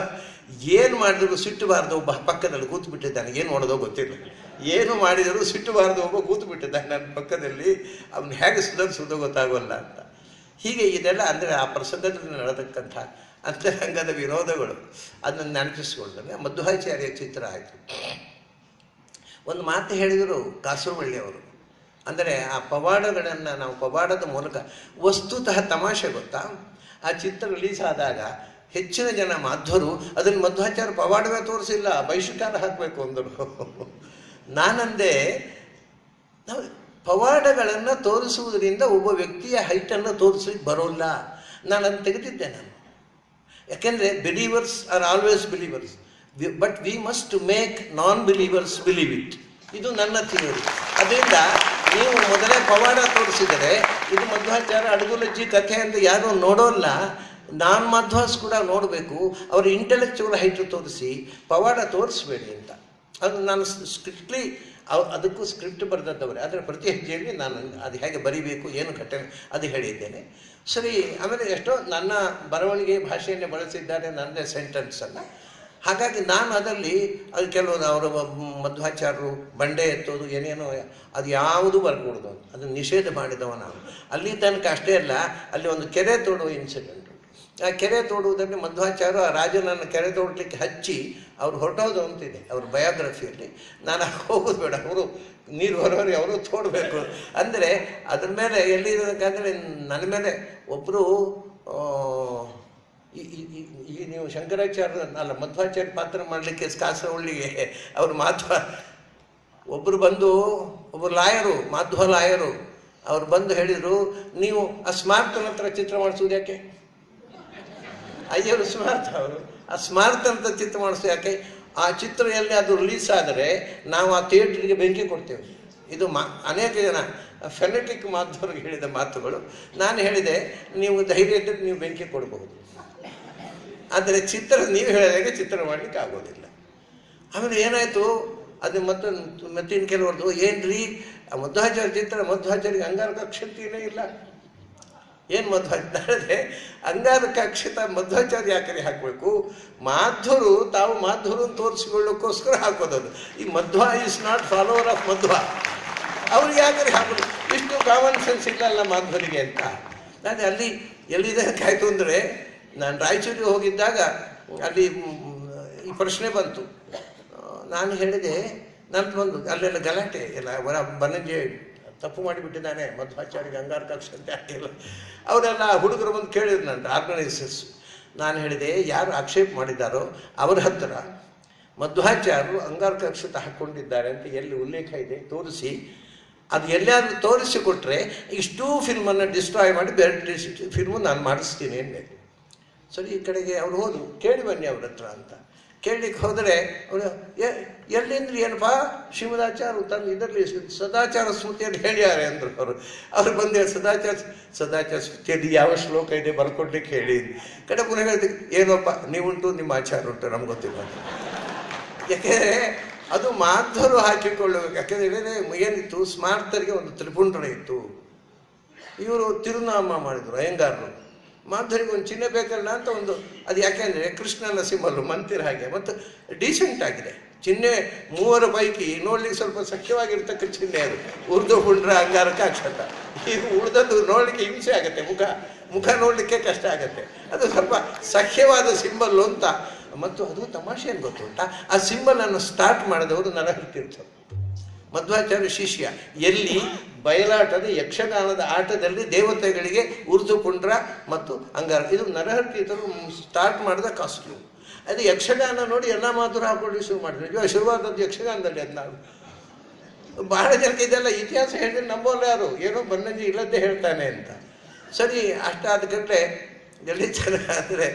ಏನು ಮಾಡಿದ್ರು ಸಿಟ್ಟಬಾರ್ದು ಒಬ್ಬ ಪಕ್ಕದಲ್ಲಿ ಕೂತು ಬಿಟ್ಟಿದ್ದಾನೆ ಏನು ಮಾಡೋದೋ ಗೊತ್ತಿಲ್ಲ ಏನು ಮಾಡಿದರೂ ಸಿಟ್ಟಬಾರ್ದು ಒಬ್ಬ ಕೂತು ಬಿಟ್ಟಿದ್ದಾನೆ ನನ್ನ ಪಕ್ಕದಲ್ಲಿ ಅವನು ಹೇಗೆ ಸುಧಾರಿಸೋದೋ ಗೊತ್ತಾಗೋಲ್ಲ ಅಂತ ಹೀಗೆ ಇದೆಲ್ಲ ಅಂದರೆ ಆ ಪ್ರಸಂಗದಲ್ಲಿ ನಡೆದಕ್ಕಂಥ ಅಂತರಂಗದ ವಿರೋಧಗಳು ಅದನ್ನು ನೆನಪಿಸ್ಕೊಳ್ತಾರೆ ಮಧ್ವಾಚಾರ್ಯ ಚಿತ್ರ ಆಯಿತು ಒಂದು ಮಾತು ಹೇಳಿದರು ಕಾಸರವಳ್ಳಿಯವರು ಅಂದರೆ ಆ ಪವಾಡಗಳನ್ನು ನಾವು ಪವಾಡದ ಮೂಲಕ ವಸ್ತುತಃ ತಮಾಷೆ ಗೊತ್ತಾ ಆ ಚಿತ್ರ ರಿಲೀಸ್ ಆದಾಗ ಹೆಚ್ಚಿನ ಜನ ಮಾಧ್ವರು ಅದನ್ನು ಮಧ್ವಾಚಾರ್ಯ ಪವಾಡವೇ ತೋರಿಸಿಲ್ಲ ಬಹಿಷ್ಕಾರ ಹಾಕಬೇಕು ಅಂದರು ನಾನಂದೆ ನಾವು ಪವಾಡಗಳನ್ನು ತೋರಿಸುವುದರಿಂದ ಒಬ್ಬ ವ್ಯಕ್ತಿಯ ಹೈಟನ್ನು ತೋರಿಸ್ಲಿಕ್ಕೆ ಬರೋಲ್ಲ ನಾನು ಅದನ್ನು ತೆಗೆದಿದ್ದೆ ನಾನು ಯಾಕೆಂದರೆ believers are always believers but we must make non believers believe it ಇದು ನನ್ನ ಥಿಯರಿ ಅದರಿಂದ ನೀವು ಮೊದಲೇ ಪವಾಡ ತೋರಿಸಿದರೆ ಇದು ಮಧ್ವಾಚಾರ ಅಡುಗುಲಜ್ಜಿ ಕಥೆ ಅಂತ ಯಾರೂ ನೋಡೋಲ್ಲ ನಾನ್ ಮಧ್ವಾಸ್ ಕೂಡ ನೋಡಬೇಕು ಅವ್ರ ಇಂಟೆಲೆಕ್ಚುವಲ್ ಹೈಟ್ ತೋರಿಸಿ ಪವಾಡ ತೋರಿಸ್ಬೇಡಿ ಅಂತ ಅದು ನಾನು ಸ್ಟ್ರಿಕ್ಟ್ಲಿ ಅದಕ್ಕೂ ಸ್ಕ್ರಿಪ್ಟ್ ಬರೆದದ್ದವರೇ ಅದರ ಪ್ರತಿ ಹೆಜ್ಜೆಯಲ್ಲಿ ನಾನು ಅದು ಹೇಗೆ ಬರಿಬೇಕು ಏನು ಘಟನೆ ಅದು ಹೇಳಿದ್ದೇನೆ ಸರಿ ಆಮೇಲೆ ಎಷ್ಟೋ ನನ್ನ ಬರವಣಿಗೆ ಭಾಷೆಯನ್ನೇ ಬಳಸಿದ್ದಾರೆ ನನ್ನದೇ ಸೆಂಟೆನ್ಸನ್ನು ಹಾಗಾಗಿ ನಾನು ಅದರಲ್ಲಿ ಅದು ಕೆಲವರು ಅವರ ಮಧ್ವಾಚಾರ್ಯರು ಬಂಡೆ ಎತ್ತೋದು ಏನೇನೋ ಅದು ಯಾವುದು ಬರ್ಕೂಡ್ದು ಅದನ್ನು ನಿಷೇಧ ಮಾಡಿದವ ನಾನು ಅಲ್ಲಿ ತನಕ ಅಷ್ಟೇ ಅಲ್ಲ ಅಲ್ಲಿ ಒಂದು ಕೆರೆ ತೋಡುವ ಇನ್ಸಿಡೆಂಟ್ ಆ ಕೆರೆ ತೋಡುವುದರಲ್ಲಿ ಮಧ್ವಾಚಾರ್ಯ ಆ ರಾಜನನ್ನು ಕೆರೆ ತೋಡಲಿಕ್ಕೆ ಹಚ್ಚಿ ಅವ್ರು ಹೊರಟೋದು ಅಂತಿದೆ ಅವ್ರ ಬಯೋಗ್ರಫಿಯಲ್ಲಿ ನಾನು ಹೋಗೋದು ಬೇಡ ಅವರು ನೀರು ಹೊರವರೆ ಅವರು ತೋಡಬೇಕು ಅಂದರೆ ಅದ್ರ ಮೇಲೆ ಎಲ್ಲಿರಬೇಕಂದ್ರೆ ನನ್ನ ಮೇಲೆ ಒಬ್ಬರು ಈ ನೀವು ಶಂಕರಾಚಾರ್ಯ ಅಲ್ಲ ಮಧ್ವಾಚಾರ್ಯ ಪಾತ್ರ ಮಾಡಲಿಕ್ಕೆ ಕಾಸರವಳ್ಳಿಗೆ ಅವ್ರು ಮಾಧ್ವ ಒಬ್ಬರು ಬಂದು ಒಬ್ಬರು ಲಾಯರು ಮಾಧ್ವ ಲಾಯರು ಅವ್ರು ಬಂದು ಹೇಳಿದರು ನೀವು ಆ ಸ್ಮಾರ್ತನ ಹತ್ರ ಚಿತ್ರ ಮಾಡಿಸೋದು ಯಾಕೆ ಅಯ್ಯವರು ಸ್ಮಾರ್ತ ಅವರು ಆ ಸ್ಮಾರ್ತ ಅಂತ ಚಿತ್ರ ಮಾಡಿಸೋದು ಯಾಕೆ ಆ ಚಿತ್ರ ಎಲ್ಲಿ ಅದು ರಿಲೀಸ್ ಆದರೆ ನಾವು ಆ ಥಿಯೇಟ್ರಿಗೆ ಬೆಂಕಿ ಕೊಡ್ತೇವೆ ಇದು ಮಾ ಅನೇಕ ಜನ ಫೆನೆಟಿಕ್ ಮಾಧ್ಯಮರಿಗೆ ಹೇಳಿದ ಮಾತುಗಳು ನಾನು ಹೇಳಿದೆ ನೀವು ಧೈರ್ಯ ಇದ್ದರೆ ನೀವು ಬೆಂಕಿ ಕೊಡಬಹುದು ಆದರೆ ಚಿತ್ರ ನೀವು ಹೇಳಿದಾಗೆ ಚಿತ್ರ ಮಾಡಲಿಕ್ಕೆ ಆಗೋದಿಲ್ಲ ಆಮೇಲೆ ಏನಾಯಿತು ಅದು ಮತ್ತೆ ಮತ್ತಿನ ಕೆಲವ್ರದ್ದು ಏನ್ರಿ ಆ ಮಧ್ವಾಚಾರ್ಯ ಚಿತ್ರ ಮಧ್ವಾಚಾರ್ಯಗೆ ಅಂಗಾರಕ ಶಕ್ತಿಯೇ ಇಲ್ಲ ಏನು ಮಧ್ವಾಚಾರ್ಯ ಅಂಗಾರಕ ಅಕ್ಷತ ಮಧ್ವಾಚಾರ್ಯ ಯಾಕರೆ ಹಾಕಬೇಕು ಮಾಧ್ವರು ತಾವು ಮಾಧ್ವರು ತೋರಿಸಿಕೊಳ್ಳೋಕ್ಕೋಸ್ಕರ ಹಾಕೋದದು ಈ Madhva is not follower of Madhva ಅವ್ರಿಗೆ ಯಾಕರೆ ಹಾಕೋದು ಇಷ್ಟು ಕಾಮನ್ ಸೆನ್ಸ್ ಇಲ್ಲಲ್ಲ ಮಾಧ್ವರಿಗೆ ಅಂತ ನಾನು ಅಲ್ಲಿ ಎಲ್ಲಿದೆ ಕಾಯ್ತು ಅಂದರೆ ನಾನು ರಾಯಚೂರಿಗೆ ಹೋಗಿದ್ದಾಗ ಅಲ್ಲಿ ಈ ಪ್ರಶ್ನೆ ಬಂತು ನಾನು ಹೇಳಿದೆ ನನ್ನ ಒಂದು ಅಲ್ಲೆಲ್ಲ ಗಲಾಟೆ ಎಲ್ಲ ವರ ಬನಂಜೆ ತಪ್ಪು ಮಾಡಿಬಿಟ್ಟಿದ್ದಾನೆ ಮಧ್ವಾಚಾರ್ಯ ಅಂಗಾರ ಕಕ್ಷ ಅಂತ ಹಾಕಿಲ್ಲ ಅವರೆಲ್ಲ ಹುಡುಗರು ಬಂದು ಕೇಳಿದ್ರು ನನ್ನ ಆರ್ಗನೈಸರ್ಸ್ ನಾನು ಹೇಳಿದೆ ಯಾರು ಆಕ್ಷೇಪ ಮಾಡಿದ್ದಾರೋ ಅವರ ಹತ್ತಿರ ಮಧ್ವಾಚಾರ್ಯರು ಅಂಗಾರ ಕಕ್ಷತ ಹಾಕ್ಕೊಂಡಿದ್ದಾರೆ ಅಂತ ಎಲ್ಲಿ ಉಲ್ಲೇಖ ಇದೆ ತೋರಿಸಿ ಅದು ಎಲ್ಲಾದ್ರೂ ತೋರಿಸಿಕೊಟ್ರೆ ಇಷ್ಟೂ ಫಿಲ್ಮನ್ನು ಡಿಸ್ಟ್ರಾಯ್ ಮಾಡಿ ಬೇರೆ ಫಿಲ್ಮು ನಾನು ಮಾಡಿಸ್ತೀನಿ ಅಂದೆ ಸರಿ ಈ ಕಡೆಗೆ ಅವ್ರು ಹೋದರು ಕೇಳಿ ಬನ್ನಿ ಅವ್ರ ಹತ್ರ ಅಂತ ಕೇಳಲಿಕ್ಕೆ ಹೋದರೆ ಅವರು ಎಲ್ಲಿಂದ್ರಿ ಏನಪ್ಪ ಶ್ರೀಮದಾಚಾರ್ಯ ತನ್ನ ಇದರಲ್ಲಿ ಸದಾಚಾರ ಸ್ಮೃತಿಯಲ್ಲಿ ಹೇಳ್ಯಾರೆ ಅಂದರು ಅವರು ಅವ್ರು ಬಂದು ಸದಾಚಾರ ಸದಾಚಾರ ಸ್ಮೃತಿಯಲ್ಲಿ ಯಾವ ಶ್ಲೋಕ ಇದೆ ಬರ್ಕೊಡ್ಲಿಕ್ಕೆ ಹೇಳಿ ಕಡೆ ಪುನಃ ಹೇಳ್ತೀವಿ ಏನಪ್ಪ ನೀವುಂಟು ನಿಮ್ಮ ಆಚಾರ ಉಂಟು ನಮ್ಗೆ ಗೊತ್ತಿಲ್ಲ ಯಾಕೆಂದರೆ ಅದು ಮಾಧ್ವರು ಹಾಕಿಕೊಳ್ಳಬೇಕು ಯಾಕೆಂದರೆ ಏನಿತ್ತು ಸ್ಮಾರ್ತರಿಗೆ ಒಂದು ತ್ರಿಪುಂಡ್ರ ಇತ್ತು ಇವರು ತಿರುನಾಮ ಮಾಡಿದರು ಅಯ್ಯಂಗಾರರು ಮಾಧುರಿಗೆ ಒಂದು ಚಿಹ್ನೆ ಬೇಕಲ್ಲ ಅಂತ ಒಂದು ಅದು ಯಾಕೆಂದರೆ ಕೃಷ್ಣನ ಸಿಂಬಲ್ಲು ಮಂತಿರ ಹಾಗೆ ಮತ್ತು ಡೀಸೆಂಟ್ ಆಗಿದೆ ಚಿಹ್ನೆ ಮೂವರ ಪೈಕಿ ನೋಡ್ಲಿಕ್ಕೆ ಸ್ವಲ್ಪ ಸಖ್ಯವಾಗಿರ್ತಕ್ಕ ಚಿಹ್ನೆ ಅದು ಉರ್ದು ಪುಂಡ್ರ ಅಂಗಾರಕ ಅಕ್ಷತ ಈಗ ಉಳಿದದ್ದು ನೋಡಲಿಕ್ಕೆ ಹಿಂಸೆ ಆಗುತ್ತೆ ಮುಖ ಮುಖ ನೋಡಲಿಕ್ಕೆ ಕಷ್ಟ ಆಗುತ್ತೆ ಅದು ಸ್ವಲ್ಪ ಸಖ್ಯವಾದ ಸಿಂಬಲ್ಲು ಅಂತ ಮತ್ತು ಅದು ತಮಾಷೆ ಏನು ಗೊತ್ತುಂಟ ಆ ಸಿಂಬಲನ್ನು ಸ್ಟಾರ್ಟ್ ಮಾಡಿದವರು ನರಹರಿತೀರ್ಥರು ಮಧ್ವಾಚಾರ್ಯ ಶಿಷ್ಯ ಎಲ್ಲಿ ಬಯಲಾಟದ ಯಕ್ಷಗಾನದ ಆಟದಲ್ಲಿ ದೇವತೆಗಳಿಗೆ ಉರ್ದು ಪುಂಡ್ರ ಮತ್ತು ಅಂಗಾರ ಇದು ನರಹರಿತೀರ್ಥರು ಸ್ಟಾರ್ಟ್ ಮಾಡಿದ ಕಾಸ್ಟ್ಯೂಮ್ ಅದು ಯಕ್ಷಗಾನ ನೋಡಿ ಎಲ್ಲ ಮಾತುರು ಹಾಕೊಂಡು ಶುರು ಮಾಡಿದ್ರು ನಿಜವಾಗ ಶುರುವಾದದ್ದು ಯಕ್ಷಗಾನದಲ್ಲಿ ಅದು ನಾವು ಬಹಳ ಜನಕ್ಕೆ ಇದೆಲ್ಲ ಇತಿಹಾಸ ಹೇಳಿದ್ರೆ ನಂಬೋಲ್ಲ ಯಾರು ಏನೋ ಬನ್ನಂಜಿ ಇಲ್ಲದ್ದೇ ಹೇಳ್ತಾನೆ ಅಂತ ಸರಿ ಅಷ್ಟಾದ ಗಂಟೆ ಎಲ್ಲಿ ಚೆನ್ನಾಗಿ ಅಂದರೆ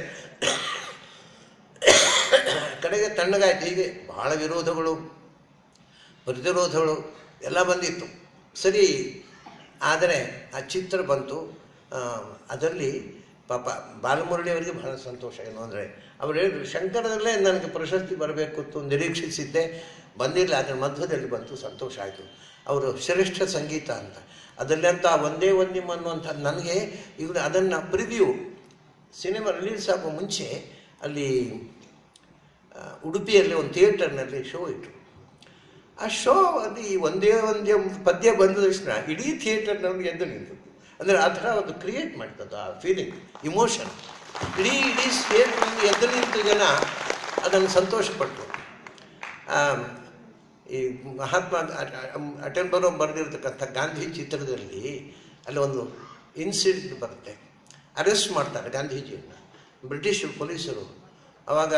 ಕಡೆಗೆ ತಣ್ಣಗಾಯ್ತು ಹೀಗೆ ಬಹಳ ವಿರೋಧಗಳು ಪ್ರತಿರೋಧಗಳು ಎಲ್ಲ ಬಂದಿತ್ತು ಸರಿ ಆದರೆ ಆ ಚಿತ್ರ ಬಂತು ಅದರಲ್ಲಿ ಪಾಪ ಬಾಲಮುರಳಿಯವರಿಗೆ ಬಹಳ ಸಂತೋಷ ಏನು ಅಂದರೆ ಅವರು ಹೇಳಿದ್ರು ಶಂಕರದಲ್ಲೇ ನನಗೆ ಪ್ರಶಸ್ತಿ ಬರಬೇಕು ಅಂತ ನಿರೀಕ್ಷಿಸಿದ್ದೆ ಬಂದಿರಲಿಲ್ಲ ಅದರ ಮಧ್ಯದಲ್ಲಿ ಬಂತು ಸಂತೋಷ ಆಯಿತು ಅವರು ಶ್ರೇಷ್ಠ ಸಂಗೀತ ಅಂತ ಅದರಲ್ಲಿ ಅಂತ ಒಂದೇ ಒಂದು ನಿಮ್ಮ ಅನ್ನುವಂಥ ನನಗೆ ಇವರು ಅದನ್ನು ಪ್ರಿವ್ಯೂ ಸಿನಿಮಾ ರಿಲೀಸ್ ಆಗೋ ಮುಂಚೆ ಅಲ್ಲಿ ಆ, ಉಡುಪಿಯಲ್ಲಿ ಒಂದು ಥಿಯೇಟರ್ನಲ್ಲಿ ಶೋ ಇಟ್ಟರು ಆ ಶೋ ಅದು ಈ ಒಂದೇ ಒಂದೇ ಪದ್ಯ ಬಂದ ತಕ್ಷಣ ಇಡೀ ಥಿಯೇಟರ್ನವ್ರು ಎದ್ದು ನಿಂತು ಅಂದರೆ ಆ ಥರ ಒಂದು ಕ್ರಿಯೇಟ್ ಮಾಡ್ತದ್ದು ಆ ಫೀಲಿಂಗ್ ಇಮೋಷನ್ ಇಡೀ ಇಡೀ ಥಿಯೇಟ್ರಲ್ಲಿ ಎದ್ದು ನಿಂತು ಜನ ಅದನ್ನು ಸಂತೋಷಪಟ್ಟರು ಆ, ಈ ಮಹಾತ್ಮ ಅಟೆಂಬರೋ ಬರೆದಿರ್ತಕ್ಕಂಥ ಗಾಂಧಿ ಚಿತ್ರದಲ್ಲಿ ಅಲ್ಲಿ ಒಂದು ಇನ್ಸಿಡೆಂಟ್ ಬರುತ್ತೆ ಅರೆಸ್ಟ್ ಮಾಡ್ತಾರೆ ಗಾಂಧೀಜಿಯನ್ನು ಬ್ರಿಟಿಷ್ ಪೊಲೀಸರು ಅವಾಗ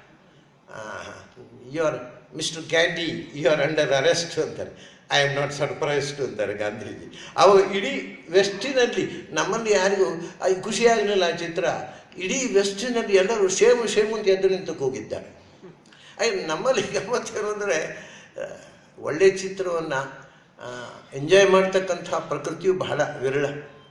you are mister Gandhi you are under arrest ಅಂತಾರೆ ಐ ಆಮ್ ನಾಟ್ ಸರ್ಪ್ರೈಸ್ಡ್ ಅಂತಾರೆ ಗಾಂಧೀಜಿ ಅವಾಗ ಇಡೀ ವೆಸ್ಟಿನಲ್ಲಿ ನಮ್ಮಲ್ಲಿ ಯಾರಿಗೂ ಅದು ಖುಷಿಯಾಗಲಿಲ್ಲ ಆ ಚಿತ್ರ ಇಡೀ ವೆಸ್ಟಿನಲ್ಲಿ ಎಲ್ಲರೂ ಶೇಮು ಶೇಮು ಅಂತ ಎದ್ದು ನಿಂತು ಕೂಗಿದ್ದಾರೆ ಐ ನಮ್ಮಲ್ಲಿ ಗಮ್ಮತ್ತೇನು ಅಂದರೆ ಒಳ್ಳೆಯ ಚಿತ್ರವನ್ನು ಎಂಜಾಯ್ ಮಾಡ್ತಕ್ಕಂಥ ಪ್ರಕೃತಿಯು ಬಹಳ ವಿರಳ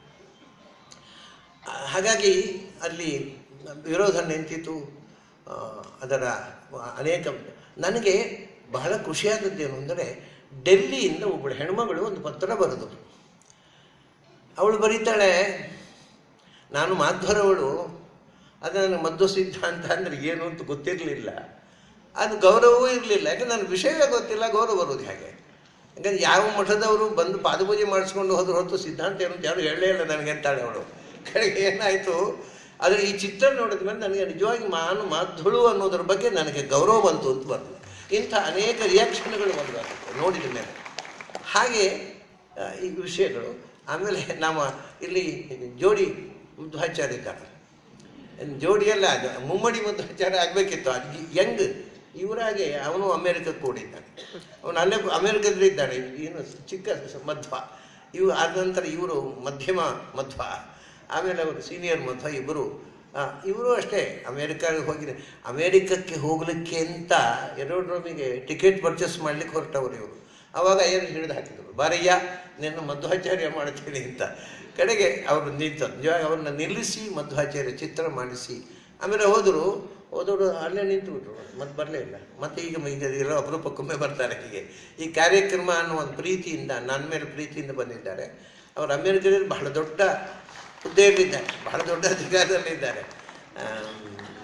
ಆ, ಹಾಗಾಗಿ ಅಲ್ಲಿ ವಿರೋಧ ನಿಂತಿತು ಆ, ಅದರ ಅನೇಕ ನನಗೆ ಬಹಳ ಖುಷಿಯಾದದ್ದೇನು ಅಂದರೆ ಡೆಲ್ಲಿಯಿಂದ ಒಬ್ಬಳು ಹೆಣ್ಮಗಳು ಒಂದು ಪತ್ರ ಬರೆದು ಅವಳು ಬರೀತಾಳೆ ನಾನು ಮಾಧ್ವರವಳು ಅದು ನನಗೆ ಮದ್ದು ಸಿದ್ಧಾಂತ ಅಂದರೆ ಏನು ಅಂತ ಗೊತ್ತಿರಲಿಲ್ಲ ಅದು ಗೌರವವೂ ಇರಲಿಲ್ಲ ಯಾಕಂದ್ರೆ ನನಗೆ ವಿಷಯವೇ ಗೊತ್ತಿಲ್ಲ ಗೌರವ ಬರೋದು ಹೇಗೆ ಯಾಕಂದ್ರೆ ಯಾವ ಮಠದವರು ಬಂದು ಪಾದಪೂಜೆ ಮಾಡಿಸ್ಕೊಂಡು ಹೋದ್ರು ಹೊರತು ಸಿದ್ಧಾಂತ ಏನು ಅಂತ ಯಾರು ಹೇಳಲೇ ಇಲ್ಲ ನನಗೆ ಅಂತಾಳೆ ಅವಳು ಕಡೆಗೆ ಏನಾಯಿತು ಆದರೆ ಈ ಚಿತ್ರ ನೋಡಿದ ಮೇಲೆ ನನಗೆ ನಿಜವಾಗಿ ಮಾನು ಮಾಧುಳು ಅನ್ನೋದ್ರ ಬಗ್ಗೆ ನನಗೆ ಗೌರವ ಬಂತು ಅಂತ ಬರ್ತದೆ ಇಂಥ ಅನೇಕ ರಿಯಾಕ್ಷನ್ಗಳು ಬಂದಾಗುತ್ತೆ ನೋಡಿದ ಮೇಲೆ ಹಾಗೆ ಆ, ಈ ವಿಷಯಗಳು ಆಮೇಲೆ ನಮ್ಮ ಇಲ್ಲಿ ಜೋಡಿ ಮಧ್ವಾಚಾರ್ಯ ಇದ್ದಾರೆ ಜೋಡಿಯಲ್ಲ ಅದು ಮುಮ್ಮಡಿ ಮಧ್ವಾಚಾರ್ಯ ಆಗಬೇಕಿತ್ತು ಅದು ಯಂಗ್ ಇವರಾಗೆ ಅವನು ಅಮೇರಿಕಕ್ಕೆ ಓಡಿದ್ದಾನೆ ಅವನು ಅಲ್ಲೇ ಅಮೇರಿಕದಲ್ಲಿದ್ದಾನೆ ಏನು ಚಿಕ್ಕ ಸ- ಮಧ್ವ ಇವು ಆದ ನಂತರ ಇವರು ಮಧ್ಯಮ ಮಧ್ವ ಆಮೇಲೆ ಅವರು ಸೀನಿಯರ್ ಮಧ್ವ ಇಬ್ಬರು ಇವರು ಅಷ್ಟೇ ಅಮೇರಿಕಾಗೆ ಹೋಗಿದೆ ಅಮೇರಿಕಕ್ಕೆ ಹೋಗಲಿಕ್ಕೆ ಅಂತ ಏರೋಡ್ರೋಮಿಗೆ ಟಿಕೆಟ್ ಪರ್ಚೇಸ್ ಮಾಡ್ಲಿಕ್ಕೆ ಹೊರಟವರು ಇವರು ಅವಾಗ ಏನು ಹಿಡಿದು ಹಾಕಿದರು ಬಾರಯ್ಯ ನಿನ್ನ ಮಧ್ವಾಚಾರ್ಯ ಮಾಡ್ತೀನಿ ಅಂತ ಕಡೆಗೆ ಅವರು ನಿಂತ ನಿಜವಾಗಿ ಅವ್ರನ್ನ ನಿಲ್ಲಿಸಿ ಮಧ್ವಾಚಾರ್ಯ ಚಿತ್ರ ಮಾಡಿಸಿ ಆಮೇಲೆ ಹೋದರು ಹೋದವರು ಅಲ್ಲೇ ನಿಂತು ಬಿಟ್ರು ಮತ್ತೆ ಬರಲೇ ಇಲ್ಲ ಮತ್ತೆ ಈಗ ಈಗ ಇರೋ ಅಪರೂಪಕ್ಕೊಮ್ಮೆ ಬರ್ತಾರೆ ಹೀಗೆ ಈ ಕಾರ್ಯಕ್ರಮ ಅನ್ನೋ ಒಂದು ಪ್ರೀತಿಯಿಂದ ನನ್ನ ಮೇಲೆ ಪ್ರೀತಿಯಿಂದ ಬಂದಿದ್ದಾರೆ ಅವರು ಅಮೇರಿಕದಲ್ಲಿ ಬಹಳ ದೊಡ್ಡ ಹುದ್ದೆಯಲ್ಲಿದ್ದಾರೆ ಬಹಳ ದೊಡ್ಡ ಅಧಿಕಾರದಲ್ಲಿದ್ದಾರೆ ಆಮ್,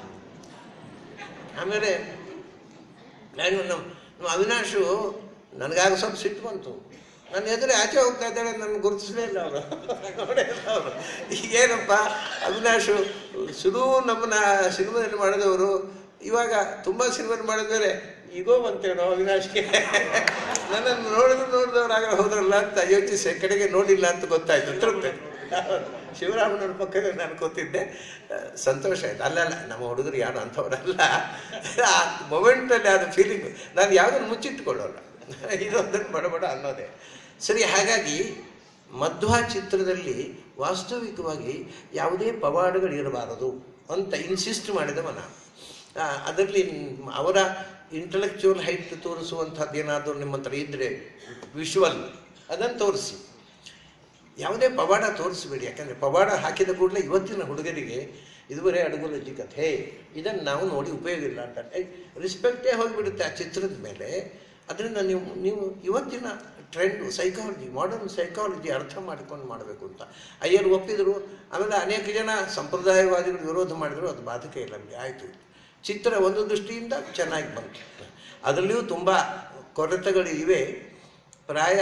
ಆಮೇಲೆ ನಾನು ನಮ್ಮ ನಮ್ಮ ಅವಿನಾಶು ನನಗಾಗ ಸ್ವಲ್ಪ ಸಿಟ್ಟು ಬಂತು ನನ್ನ ಎದುರು ಆಚೆ ಹೋಗ್ತಾ ಇದ್ದಾಳೆ ನನಗೆ ಗುರುತಿಸಲೇ ಇಲ್ಲ ಅವರು ನೋಡೇ ಇಲ್ಲ ಅವರು ಈಗೇನಪ್ಪ ಅವಿನಾಶು ಸುಲೂ ನಮ್ಮನ್ನ ಸಿನಿಮಾದಲ್ಲಿ ಮಾಡಿದವರು ಇವಾಗ ತುಂಬ ಸಿನಿಮಾದಲ್ಲಿ ಮಾಡಿದ್ಮೇಲೆ ಈಗೋ ಬಂತೇನೋ ಅವಿನಾಶ್ಗೆ ನನ್ನನ್ನು ನೋಡಿದ್ರು ನೋಡಿದವ್ರು ಆಗ ಹೋದ್ರಲ್ಲ ಅಂತ ಯೋಚಿಸಿ ಕಡೆಗೆ ನೋಡಿಲ್ಲ ಅಂತ ಗೊತ್ತಾಯ್ತು ತೃಪ್ತಿ ಶಿವರಾಮನವ್ರ ಪಕ್ಕದಲ್ಲಿ ನಾನು ಕೂತಿದ್ದೆ ಆ, ಸಂತೋಷ ಆಯ್ತು ಅಲ್ಲಲ್ಲ ನಮ್ಮ ಹುಡುಗರು ಯಾರು ಅಂಥವ್ರಲ್ಲ ಆ ಮೊಮೆಂಟಲ್ಲಿ ಅದು ಫೀಲಿಂಗ್ ನಾನು ಯಾವುದನ್ನು ಮುಚ್ಚಿಟ್ಕೊಳ್ಳೋಲ್ಲ ಇದೊಂದನ್ನು ಬಡ ಬಡ ಅನ್ನೋದೇ ಸರಿ ಹಾಗಾಗಿ ಮಧ್ವ ಚಿತ್ರದಲ್ಲಿ ವಾಸ್ತವಿಕವಾಗಿ ಯಾವುದೇ ಪವಾಡಗಳಿರಬಾರದು ಅಂತ ಇನ್ಸಿಸ್ಟ್ ಮಾಡಿದವ ನಾನು ಆ, ಅದರಲ್ಲಿ ಅವರ ಇಂಟಲೆಕ್ಚುವಲ್ ಹೈಟ್ ತೋರಿಸುವಂಥದ್ದು ಏನಾದರೂ ನಿಮ್ಮ ಹತ್ರ ಇದ್ದರೆ ವಿಶ್ವಲ್ ಅದನ್ನು ತೋರಿಸಿ ಯಾವುದೇ ಪವಾಡ ತೋರಿಸಬೇಡಿ ಯಾಕಂದರೆ ಪವಾಡ ಹಾಕಿದ ಕೂಡಲೇ ಇವತ್ತಿನ ಹುಡುಗರಿಗೆ ಇದುವರೆ ಅಡುಗುಲಜ್ಜಿ ಕಥೆ ಇದನ್ನು ನಾವು ನೋಡಿ ಉಪಯೋಗ ಇಲ್ಲ ಅಂತ ರಿಸ್ಪೆಕ್ಟೇ ಹೋಗಿಬಿಡುತ್ತೆ ಆ ಚಿತ್ರದ ಮೇಲೆ ಅದರಿಂದ ನೀವು ನೀವು ಇವತ್ತಿನ ಟ್ರೆಂಡು ಸೈಕಾಲಜಿ ಮಾಡರ್ನ್ ಸೈಕಾಲಜಿ ಅರ್ಥ ಮಾಡಿಕೊಂಡು ಮಾಡಬೇಕು ಅಂತ ಅಯ್ಯರು ಒಪ್ಪಿದರು ಆಮೇಲೆ ಅನೇಕ ಜನ ಸಂಪ್ರದಾಯವಾದಿಗಳು ವಿರೋಧ ಮಾಡಿದರು ಅದು ಬಾಧಕ ಇಲ್ಲ ನಮಗೆ ಆಯಿತು ಚಿತ್ರ ಒಂದು ದೃಷ್ಟಿಯಿಂದ ಚೆನ್ನಾಗಿ ಬಂತು ಅದರಲ್ಲಿಯೂ ತುಂಬ ಕೊರತೆಗಳು ಇವೆ ಪ್ರಾಯ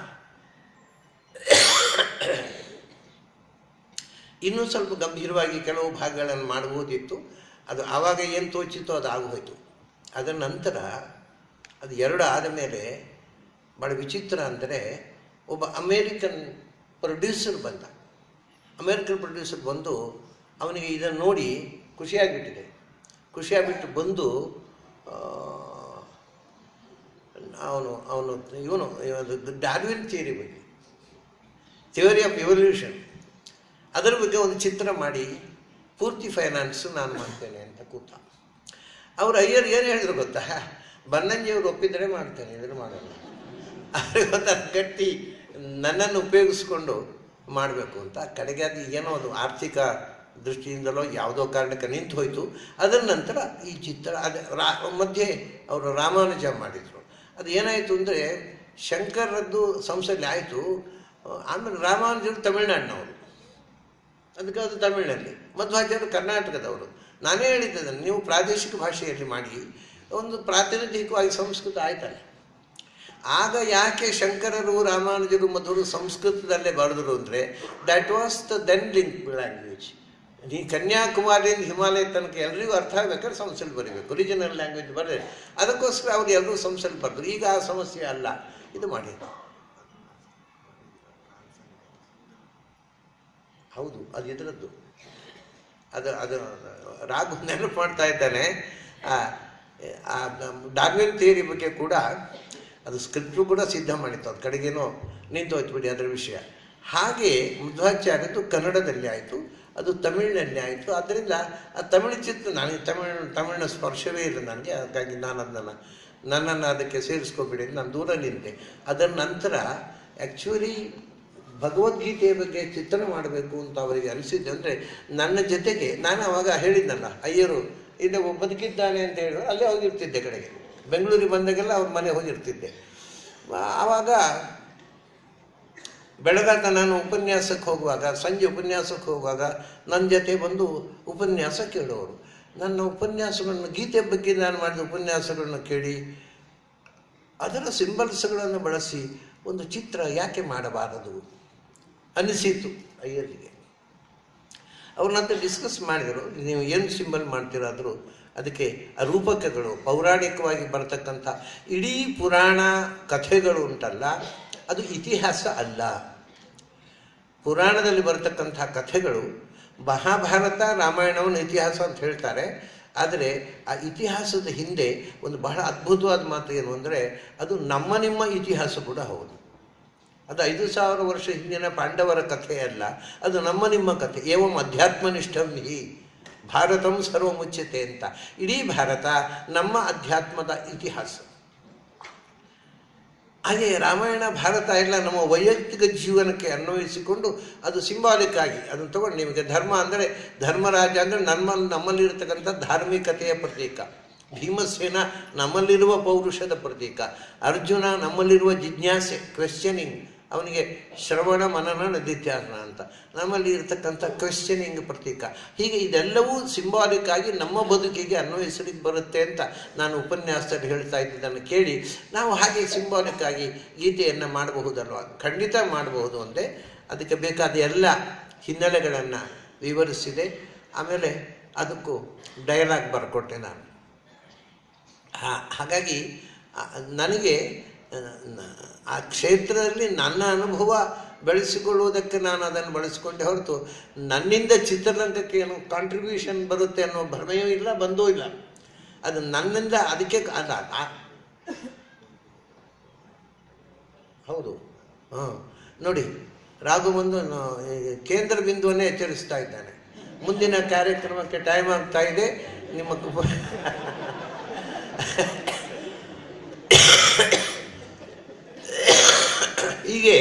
ಇನ್ನೂ ಸ್ವಲ್ಪ ಗಂಭೀರವಾಗಿ ಕೆಲವು ಭಾಗಗಳನ್ನು ಮಾಡಬಹುದಿತ್ತು ಅದು ಆವಾಗ ಏನು ತೋಚಿತ್ತೋ ಅದು ಆಗೋಯ್ತು ಅದರ ನಂತರ ಅದು ಎರಡು ಆದ ಮೇಲೆ ಭಾಳ ವಿಚಿತ್ರ ಅಂದರೆ ಒಬ್ಬ ಅಮೇರಿಕನ್ ಪ್ರೊಡ್ಯೂಸರ್ ಬಂದ ಅಮೇರಿಕನ್ ಪ್ರೊಡ್ಯೂಸರ್ ಬಂದು ಅವನಿಗೆ ಇದನ್ನು ನೋಡಿ ಖುಷಿಯಾಗಿಬಿಟ್ಟಿದೆ ಖುಷಿಯಾಗಿಬಿಟ್ಟು ಬಂದು ಅವನು ಅವನು ಇವನು ಡಾರ್ವಿನ್ ಥಿಯರಿ ಬಗ್ಗೆ ಥಿಯರಿ ಆಫ್ ಎವಲ್ಯೂಷನ್ ಅದರ ಬಗ್ಗೆ ಒಂದು ಚಿತ್ರ ಮಾಡಿ ಪೂರ್ತಿ ಫೈನಾನ್ಸು ನಾನು ಮಾಡ್ತೇನೆ ಅಂತ ಕೂತ ಅವ್ರು ಅಯ್ಯರು ಏನು ಹೇಳಿದ್ರು ಗೊತ್ತಾ ಬನ್ನಂಜಿಯವರು ಒಪ್ಪಿದರೆ ಮಾಡ್ತೇನೆ ಇದ್ರೆ ಮಾಡೋಣ ಅವ್ರಿಗೆ ಒಂಥರ ಗಟ್ಟಿ ನನ್ನನ್ನು ಉಪಯೋಗಿಸ್ಕೊಂಡು ಮಾಡಬೇಕು ಅಂತ ಕಡೆಗೆ ಅದು ಏನೋ ಒಂದು ಆರ್ಥಿಕ ದೃಷ್ಟಿಯಿಂದಲೋ ಯಾವುದೋ ಕಾರಣಕ್ಕೆ ನಿಂತು ಹೋಯಿತು ಅದರ ನಂತರ ಈ ಚಿತ್ರ ಅದು ರಾ ಮಧ್ಯೆ ಅವರು ರಾಮಾನುಜ ಮಾಡಿದರು ಅದು ಏನಾಯಿತು ಅಂದರೆ ಶಂಕರದ್ದು ಸಂಸ್ಥೆಯಲ್ಲಿ ಆಯಿತು ಆಮೇಲೆ ರಾಮಾನುಜರು ತಮಿಳ್ನಾಡಿನವರು ಅದಕ್ಕೆ ಅದು ತಮಿಳಿನಲ್ಲಿ ಮಧ್ವಾಚಾರ್ಯರು ಕರ್ನಾಟಕದವರು ನಾನೇ ಹೇಳಿದ್ದೆ ನೀವು ಪ್ರಾದೇಶಿಕ ಭಾಷೆಯಲ್ಲಿ ಮಾಡಿ ಒಂದು ಪ್ರಾತಿನಿಧಿಕವಾಗಿ ಸಂಸ್ಕೃತ ಆಯ್ತಲ್ಲ ಆಗ ಯಾಕೆ ಶಂಕರರು ರಾಮಾನುಜರು ಮಧುರು ಸಂಸ್ಕೃತದಲ್ಲೇ ಬರೆದರು ಅಂದರೆ that was the then link language ಈ ಕನ್ಯಾಕುಮಾರಿಯಿಂದ ಹಿಮಾಲಯ ತನಕ ಎಲ್ರಿಗೂ ಅರ್ಥ ಆಗ್ಬೇಕಾದ್ರೆ ಸಂಸ್ಥೆಯಲ್ಲಿ ಬರೀಬೇಕು ಒರಿಜಿನಲ್ ಲ್ಯಾಂಗ್ವೇಜ್ ಬರಲಿ ಅದಕ್ಕೋಸ್ಕರ ಅವ್ರು ಎಲ್ಲರೂ ಸಂಸ್ಥೆಯಲ್ಲಿ ಬರೆದ್ರು ಈಗ ಆ ಸಮಸ್ಯೆ ಅಲ್ಲ ಇದು ಮಾಡಿ ಹೌದು ಅದು ಇದರದ್ದು ಅದು ಅದು ರಾಘು ನೆನಪು ಮಾಡ್ತಾ ಇದ್ದಾನೆ ಆ, ಆ ಡಾರ್ವಿನ್ ಥಿಯರಿ ಬಗ್ಗೆ ಕೂಡ ಅದು ಸ್ಕ್ರಿಪ್ಟು ಕೂಡ ಸಿದ್ಧ ಮಾಡಿತ್ತು ಅದು ಕಡೆಗೇನೋ ನಿಂತೋಯ್ತು ಬಿಡಿ ಅದರ ವಿಷಯ ಹಾಗೆ ಮಧ್ವಾಚಾರ್ಯದ್ದು ಕನ್ನಡದಲ್ಲಿ ಆಯಿತು ಅದು ತಮಿಳಿನಲ್ಲಿ ಆಯಿತು ಆದ್ದರಿಂದ ಆ ತಮಿಳು ಚಿತ್ರ ನನಗೆ ತಮಿಳು ತಮಿಳಿನ ಸ್ಪರ್ಶವೇ ಇಲ್ಲ ನನಗೆ ಹಾಗಾಗಿ ನಾನು ಅದನ್ನು ನನ್ನನ್ನು ಅದಕ್ಕೆ ಸೇರಿಸ್ಕೊಬಿಡಿ ಅಂತ ನಾನು ದೂರ ನಿಂತೆ ಅದರ ನಂತರ ಆ್ಯಕ್ಚುಲಿ ಭಗವದ್ಗೀತೆಯ ಬಗ್ಗೆ ಚಿತ್ರಣ ಮಾಡಬೇಕು ಅಂತ ಅವರಿಗೆ ಅನಿಸಿದ್ದು ಅಂದರೆ ನನ್ನ ಜೊತೆಗೆ ನಾನು ಅವಾಗ ಹೇಳಿದ್ನಲ್ಲ ಅಯ್ಯರು ಇದು ಬದುಕಿದ್ದಾನೆ ಅಂತ ಹೇಳಿ ಅಲ್ಲೇ ಹೋಗಿರ್ತಿದ್ದೆ ಕಡೆಗೆ ಬೆಂಗಳೂರಿಗೆ ಬಂದಾಗೆಲ್ಲ ಅವ್ರ ಮನೆ ಹೋಗಿರ್ತಿದ್ದೆ ಆ- ಆವಾಗ ಬೆಳಗಾದ ನಾನು ಉಪನ್ಯಾಸಕ್ಕೆ ಹೋಗುವಾಗ ಸಂಜೆ ಉಪನ್ಯಾಸಕ್ಕೆ ಹೋಗುವಾಗ ನನ್ನ ಜೊತೆ ಬಂದು ಉಪನ್ಯಾಸ ಕೇಳೋರು ನನ್ನ ಉಪನ್ಯಾಸಗಳನ್ನು ಗೀತೆ ಬಗ್ಗೆ ನಾನು ಮಾಡಿದ ಉಪನ್ಯಾಸಗಳನ್ನು ಕೇಳಿ ಅದರ ಸಿಂಬಲ್ಸ್ಗಳನ್ನು ಬಳಸಿ ಒಂದು ಚಿತ್ರ ಯಾಕೆ ಮಾಡಬಾರದು ಅನಿಸಿತು ಅಯ್ಯರಿಗೆ ಅವ್ರ ನಂತರ ಡಿಸ್ಕಸ್ ಮಾಡಿದರು ನೀವು ಏನು ಸಿಂಬಲ್ ಮಾಡ್ತೀರಾದರೂ ಅದಕ್ಕೆ ಆ ರೂಪಕಗಳು ಪೌರಾಣಿಕವಾಗಿ ಬರತಕ್ಕಂಥ ಇಡೀ ಪುರಾಣ ಕಥೆಗಳು ಉಂಟಲ್ಲ ಅದು ಇತಿಹಾಸ ಅಲ್ಲ ಪುರಾಣದಲ್ಲಿ ಬರತಕ್ಕಂಥ ಕಥೆಗಳು ಮಹಾಭಾರತ ರಾಮಾಯಣವನ್ನು ಇತಿಹಾಸ ಅಂತ ಹೇಳ್ತಾರೆ ಆದರೆ ಆ ಇತಿಹಾಸದ ಹಿಂದೆ ಒಂದು ಬಹಳ ಅದ್ಭುತವಾದ ಮಾತು ಏನು ಅಂದರೆ ಅದು ನಮ್ಮ ನಿಮ್ಮ ಇತಿಹಾಸ ಕೂಡ ಹೌದು ಅದು ಐದು ಸಾವಿರ ವರ್ಷ ಹಿಂದಿನ ಪಾಂಡವರ ಕಥೆ ಅಲ್ಲ ಅದು ನಮ್ಮ ನಿಮ್ಮ ಕಥೆ ಏವಂ ಅಧ್ಯಾತ್ಮನಿಷ್ಠಂ ಹಿ ಭಾರತಂ ಸರ್ವಮುಚ್ಯತೆ ಅಂತ ಇಡೀ ಭಾರತ ನಮ್ಮ ಅಧ್ಯಾತ್ಮದ ಇತಿಹಾಸ ಹಾಗೆ ರಾಮಾಯಣ ಭಾರತ ಎಲ್ಲ ನಮ್ಮ ವೈಯಕ್ತಿಕ ಜೀವನಕ್ಕೆ ಅನ್ವಯಿಸಿಕೊಂಡು ಅದು ಸಿಂಬಾಲಿಕ್ ಆಗಿ ಅದನ್ನು ತಗೊಂಡು ನಿಮಗೆ ಧರ್ಮ ಅಂದರೆ ಧರ್ಮರಾಜ ಅಂದರೆ ನಮ್ಮ ನಮ್ಮಲ್ಲಿರತಕ್ಕಂಥ ಧಾರ್ಮಿಕತೆಯ ಪ್ರತೀಕ ಭೀಮಸೇನ ನಮ್ಮಲ್ಲಿರುವ ಪೌರುಷದ ಪ್ರತೀಕ ಅರ್ಜುನ ನಮ್ಮಲ್ಲಿರುವ ಜಿಜ್ಞಾಸೆ ಕ್ವೆಶ್ಚನಿಂಗ್ ಅವನಿಗೆ ಶ್ರವಣ ಮನನ ನಿಧಿತ್ಯಾಸನ ಅಂತ ನಮ್ಮಲ್ಲಿ ಇರತಕ್ಕಂಥ ಕ್ವೆಶ್ಚನಿಂಗ್ ಪ್ರತೀಕ ಹೀಗೆ ಇದೆಲ್ಲವೂ ಸಿಂಬಾಲಿಕ್ ಆಗಿ ನಮ್ಮ ಬದುಕಿಗೆ ಅನ್ವಯಿಸಲಿಕ್ಕೆ ಬರುತ್ತೆ ಅಂತ ನಾನು ಉಪನ್ಯಾಸದಲ್ಲಿ ಹೇಳ್ತಾ ಇದ್ದಿದ್ದನ್ನು ಕೇಳಿ ನಾವು ಹಾಗೆ ಸಿಂಬಾಲಿಕ್ ಆಗಿ ಗೀತೆಯನ್ನು ಮಾಡಬಹುದಲ್ವ ಖಂಡಿತ ಮಾಡಬಹುದು ಅಂದೆ ಅದಕ್ಕೆ ಬೇಕಾದ ಎಲ್ಲ ಹಿನ್ನೆಲೆಗಳನ್ನು ವಿವರಿಸಿದೆ ಆಮೇಲೆ ಅದಕ್ಕೂ ಡೈಲಾಗ್ ಬರ್ಕೊಟ್ಟೆ ನಾನು ಹಾ- ಹಾಗಾಗಿ ಆ, ನನಗೆ ಆ, ನ- ಆ ಕ್ಷೇತ್ರದಲ್ಲಿ ನನ್ನ ಅನುಭವ ಬೆಳೆಸಿಕೊಳ್ಳುವುದಕ್ಕೆ ನಾನು ಅದನ್ನು ಬಳಸಿಕೊಂಡೆ ಹೊರತು ನನ್ನಿಂದ ಚಿತ್ರರಂಗಕ್ಕೆ ಏನು ಕಾಂಟ್ರಿಬ್ಯೂಷನ್ ಬರುತ್ತೆ ಅನ್ನೋ ಭ್ರಮೆಯೂ ಇಲ್ಲ ಬಂದೂ ಇಲ್ಲ ಅದು ನನ್ನಿಂದ ಅದಕ್ಕೆ ಕ- ಅಲ್ಲ ಆ- ಹೌದು ಹಾಂ ನೋಡಿ ರಾಘು ಬಂದು ನ- ಈ ಕೇಂದ್ರ ಬಿಂದುವನ್ನೇ ಎಚ್ಚರಿಸ್ತಾ ಇದ್ದಾನೆ ಮುಂದಿನ ಕಾರ್ಯಕ್ರಮಕ್ಕೆ ಟೈಮ್ ಆಗ್ತಾ ಇದೆ ನಿಮ್ಮ ಕುಪ ಹೀಗೆ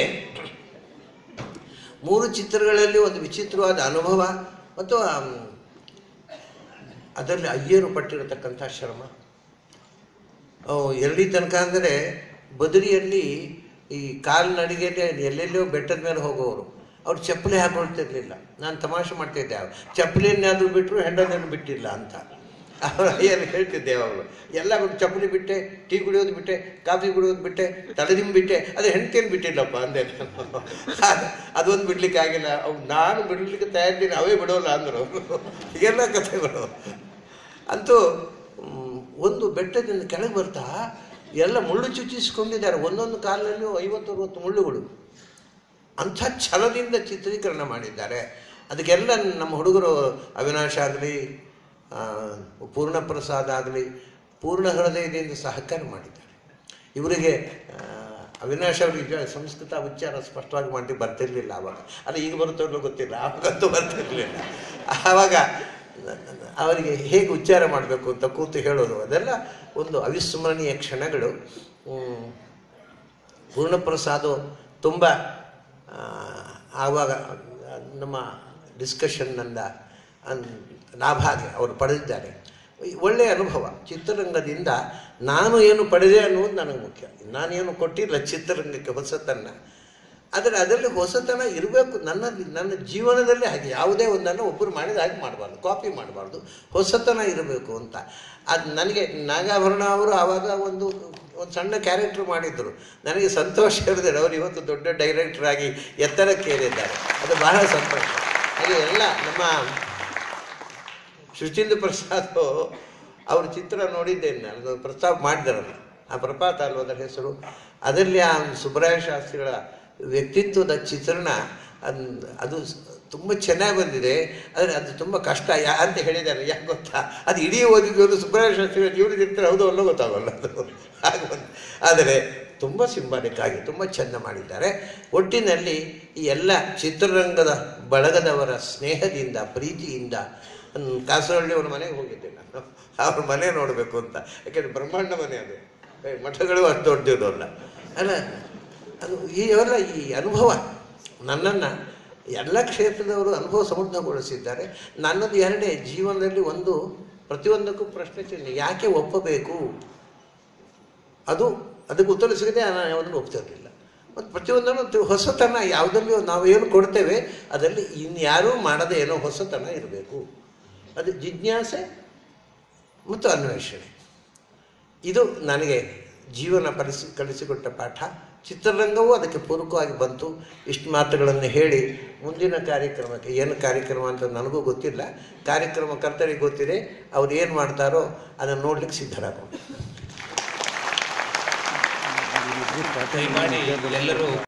ಮೂರು ಚಿತ್ರಗಳಲ್ಲಿ ಒಂದು ವಿಚಿತ್ರವಾದ ಅನುಭವ ಮತ್ತು ಆಮ್, ಅದರಲ್ಲಿ ಅಯ್ಯರು ಪಟ್ಟಿರತಕ್ಕಂಥ ಶ್ರಮ ಓ, ಎಲ್ಲಿ ತನಕ ಅಂದರೆ ಬದರಿಯಲ್ಲಿ ಈ ಕಾಲ್ನಡಿಗೆಯಲ್ಲಿ ಎಲ್ಲೆಲ್ಲೋ ಬೆಟ್ಟದ ಮೇಲೆ ಹೋಗೋರು ಅವ್ರು ಚಪ್ಪಲಿ ಹಾಕೊಳ್ತಿರ್ಲಿಲ್ಲ ನಾನು ತಮಾಷೆ ಮಾಡ್ತಿದ್ದೆ ಅವ್ರು ಚಪ್ಪಲಿಯನ್ನಾದರೂ ಬಿಟ್ಟರು ಹೆಂಡನನ್ನು ಬಿಟ್ಟಿಲ್ಲ ಅಂತ ಅವ್ರು ಅಯ್ಯರು ಹೇಳ್ತಿದ್ದೆ ಅವರು ಎಲ್ಲ ಬಿಟ್ಟು ಚಪ್ಪಲಿ ಬಿಟ್ಟೆ ಟೀ ಕುಡಿಯೋದು ಬಿಟ್ಟೆ ಕಾಫಿ ಕುಡಿಯೋದು ಬಿಟ್ಟೆ ತಲೆದಿಂಬು ಬಿಟ್ಟೆ ಅದು ಹೆಂಡತಿಯನ್ನು ಬಿಟ್ಟಿಲ್ಲಪ್ಪ ಅಂದೆ ನಾನು ಅದೊಂದು ಬಿಡ್ಲಿಕ್ಕೆ ಆಗಿಲ್ಲ ಅವು ನಾನು ಬಿಡಲಿಕ್ಕೆ ತಯಾರಿದ್ದೀನಿ ಅವೇ ಬಿಡೋಲ್ಲ ಅಂದರು ಹೀಗೆಲ್ಲ ಕಥೆಗಳು ಅಂತೂ ಮ್, ಒಂದು ಬೆಟ್ಟದಿಂದ ಕೆಳಗೆ ಬರ್ತಾ ಎಲ್ಲ ಮುಳ್ಳು ಚುಚ್ಚಿಸ್ಕೊಂಡಿದ್ದಾರೆ ಒಂದೊಂದು ಕಾಲಿನಲ್ಲೂ ಐವತ್ತು ಅರವತ್ತು ಮುಳ್ಳುಗಳು ಅಂಥ ಛಲದಿಂದ ಚಿತ್ರೀಕರಣ ಮಾಡಿದ್ದಾರೆ ಅದಕ್ಕೆಲ್ಲ ನಮ್ಮ ಹುಡುಗರು ಅವಿನಾಶ್ ಆಗಲಿ ಪೂರ್ಣ ಪ್ರಸಾದ್ ಆಗಲಿ ಪೂರ್ಣ ಹೃದಯದಿಂದ ಸಹಕಾರ ಮಾಡಿದ್ದಾರೆ ಇವರಿಗೆ ಆ, ಅವಿನಾಶ್ ಅವರಿಗೆ ಸಂಸ್ಕೃತ ಉಚ್ಚಾರ ಸ್ಪಷ್ಟವಾಗಿ ಮಾಡಿ ಬರ್ತಿರ್ಲಿಲ್ಲ ಆವಾಗ ಅಲ್ಲ ಈಗ ಬರುತ್ತೋ ಗೊತ್ತಿಲ್ಲ ಆವಾಗಂತೂ ಬರ್ತಿರ್ಲಿಲ್ಲ ಆವಾಗ ಅವರಿಗೆ ಹೇಗೆ ಉಚ್ಚಾರ ಮಾಡಬೇಕು ಅಂತ ಕೂತು ಹೇಳೋದು ಅದೆಲ್ಲ ಒಂದು ಅವಿಸ್ಮರಣೀಯ ಕ್ಷಣಗಳು ಹ್ಮ್. ಪೂರ್ಣಪ್ರಸಾದು ತುಂಬ ಆ, ಆವಾಗ ನಮ್ಮ ಡಿಸ್ಕಷನ್ನಿಂದ ಲಾಭ ಆಗಿ ಅವರು ಪಡೆದಿದ್ದಾರೆ ಒಳ್ಳೆಯ ಅನುಭವ ಚಿತ್ರರಂಗದಿಂದ ನಾನು ಏನು ಪಡೆದೆ ಅನ್ನೋದು ನನಗೆ ಮುಖ್ಯ ನಾನೇನು ಕೊಟ್ಟಿಲ್ಲ ಚಿತ್ರರಂಗಕ್ಕೆ ಹೊಸತನ್ನು ಆದರೆ ಅದರಲ್ಲಿ ಹೊಸತನ ಇರಬೇಕು ನನ್ನ ನನ್ನ ಜೀವನದಲ್ಲಿ ಹಾಗೆ ಯಾವುದೇ ಒಂದನ್ನು ಒಬ್ಬರು ಮಾಡಿದ ಹಾಗೆ ಮಾಡಬಾರ್ದು ಕಾಪಿ ಮಾಡಬಾರ್ದು ಹೊಸತನ ಇರಬೇಕು ಅಂತ ಅದು ನನಗೆ ನಾಗಾಭರಣ ಅವರು ಆವಾಗ ಒಂದು ಒಂದು ಸಣ್ಣ ಕ್ಯಾರೆಕ್ಟರ್ ಮಾಡಿದ್ದರು ನನಗೆ ಸಂತೋಷ ಹೇಳಿದರೆ ಅವರು ಇವತ್ತು ದೊಡ್ಡ ಡೈರೆಕ್ಟರ್ ಆಗಿ ಎತ್ತರಕ್ಕೇರಿದ್ದಾರೆ ಅದು ಬಹಳ ಸಂತೋಷ ಹಾಗೆ ಎಲ್ಲ ನಮ್ಮ ಸುಚೀಂದ್ರ ಪ್ರಸಾದ್ ಅವ್ರ ಚಿತ್ರ ನೋಡಿದ್ದೇನೆ ನಾನು ಅದು ಪ್ರಸ್ತಾಪ ಮಾಡಿದಾರಲ್ಲ ಆ ಪ್ರಪಾತ ಅಲ್ವ ಅದರ ಹೆಸರು ಅದರಲ್ಲಿ ಆ ಸುಬ್ರಾಯ ಶಾಸ್ತ್ರಿಗಳ ವ್ಯಕ್ತಿತ್ವದ ಚಿತ್ರಣ ಅದ್ ಅದು ತುಂಬ ಚೆನ್ನಾಗಿ ಬಂದಿದೆ ಆದರೆ ಅದು ತುಂಬ ಕಷ್ಟ ಯಾ ಅಂತ ಹೇಳಿದ್ದಾರೆ ಯಾಕೆ ಗೊತ್ತಾ ಅದು ಇಡೀ ಓದಿದ್ದು ಸುಬ್ರಾಯ ಶಾಸ್ತ್ರಿಗಳ ಜೀವನ ಚಿತ್ರ ಹೌದು ಅಲ್ಲೋ ಗೊತ್ತಾಗಲ್ಲ ಅದು ಹಾಗೆ ಬಂದು ಆದರೆ ತುಂಬ ಸಿಂಬಾಲಿಕ್ ಆಗಿ ತುಂಬ ಚೆಂದ ಮಾಡಿದ್ದಾರೆ ಒಟ್ಟಿನಲ್ಲಿ ಈ ಎಲ್ಲ ಚಿತ್ರರಂಗದ ಬಳಗದವರ ಸ್ನೇಹದಿಂದ ಪ್ರೀತಿಯಿಂದ ಹ್ಮ್, ಕಾಸರಹಳ್ಳಿ ಅವ್ರ ಮನೆಗೆ ಹೋಗಿದ್ದೆ ನಾನು ಅವ್ರ ಮನೆ ನೋಡಬೇಕು ಅಂತ ಯಾಕೆಂದರೆ ಬ್ರಹ್ಮಾಂಡ ಮನೆ ಅದು ಏ, ಮಠಗಳು ಅಷ್ಟು ದೊಡ್ಡದಿರೋಲ್ಲ ಅಲ್ಲ ಅದು ಈ ಅವೆಲ್ಲ ಈ ಅನುಭವ ನನ್ನನ್ನು ಎಲ್ಲ ಕ್ಷೇತ್ರದವರು ಅನುಭವ ಸಮೃದ್ಧಗೊಳಿಸಿದ್ದಾರೆ ನನ್ನದು ಎರಡೇ ಜೀವನದಲ್ಲಿ ಒಂದು ಪ್ರತಿಯೊಂದಕ್ಕೂ ಪ್ರಶ್ನೆ ಚಿಹ್ನೆ ಯಾಕೆ ಒಪ್ಪಬೇಕು ಅದು ಅದಕ್ಕೆ ಉತ್ತರ ಸಿಗದೆ ನಾನು ಯಾವುದನ್ನು ಒಪ್ತಿರಲಿಲ್ಲ ಮತ್ತು ಪ್ರತಿಯೊಂದನ್ನು ತಿ- ಹೊಸತನ ಯಾವುದನ್ನು ನಾವು ಏನು ಕೊಡ್ತೇವೆ ಅದರಲ್ಲಿ ಇನ್ಯಾರೂ ಮಾಡದೆ ಏನೋ ಹೊಸತನ ಇರಬೇಕು ಅದು ಜಿಜ್ಞಾಸೆ ಮತ್ತು ಅನ್ವೇಷಣೆ ಇದು ನನಗೆ ಜೀವನ ಕಲಿಸಿ ಕಲಿಸಿಕೊಟ್ಟ ಪಾಠ ಚಿತ್ರರಂಗವೂ ಅದಕ್ಕೆ ಪೂರಕವಾಗಿ ಬಂತು ಇಷ್ಟು ಮಾತುಗಳನ್ನು ಹೇಳಿ ಮುಂದಿನ ಕಾರ್ಯಕ್ರಮಕ್ಕೆ ಏನು ಕಾರ್ಯಕ್ರಮ ಅಂತ ನನಗೂ ಗೊತ್ತಿಲ್ಲ ಕಾರ್ಯಕ್ರಮ ಕರ್ತರಿಗೆ ಗೊತ್ತಿದೆ ಅವ್ರು ಏನು ಮಾಡ್ತಾರೋ ಅದನ್ನು ನೋಡ್ಲಿಕ್ಕೆ ಸಿದ್ಧರಾಗೋಣ ದಯಮಾಡಿ ಎಲ್ಲರೂ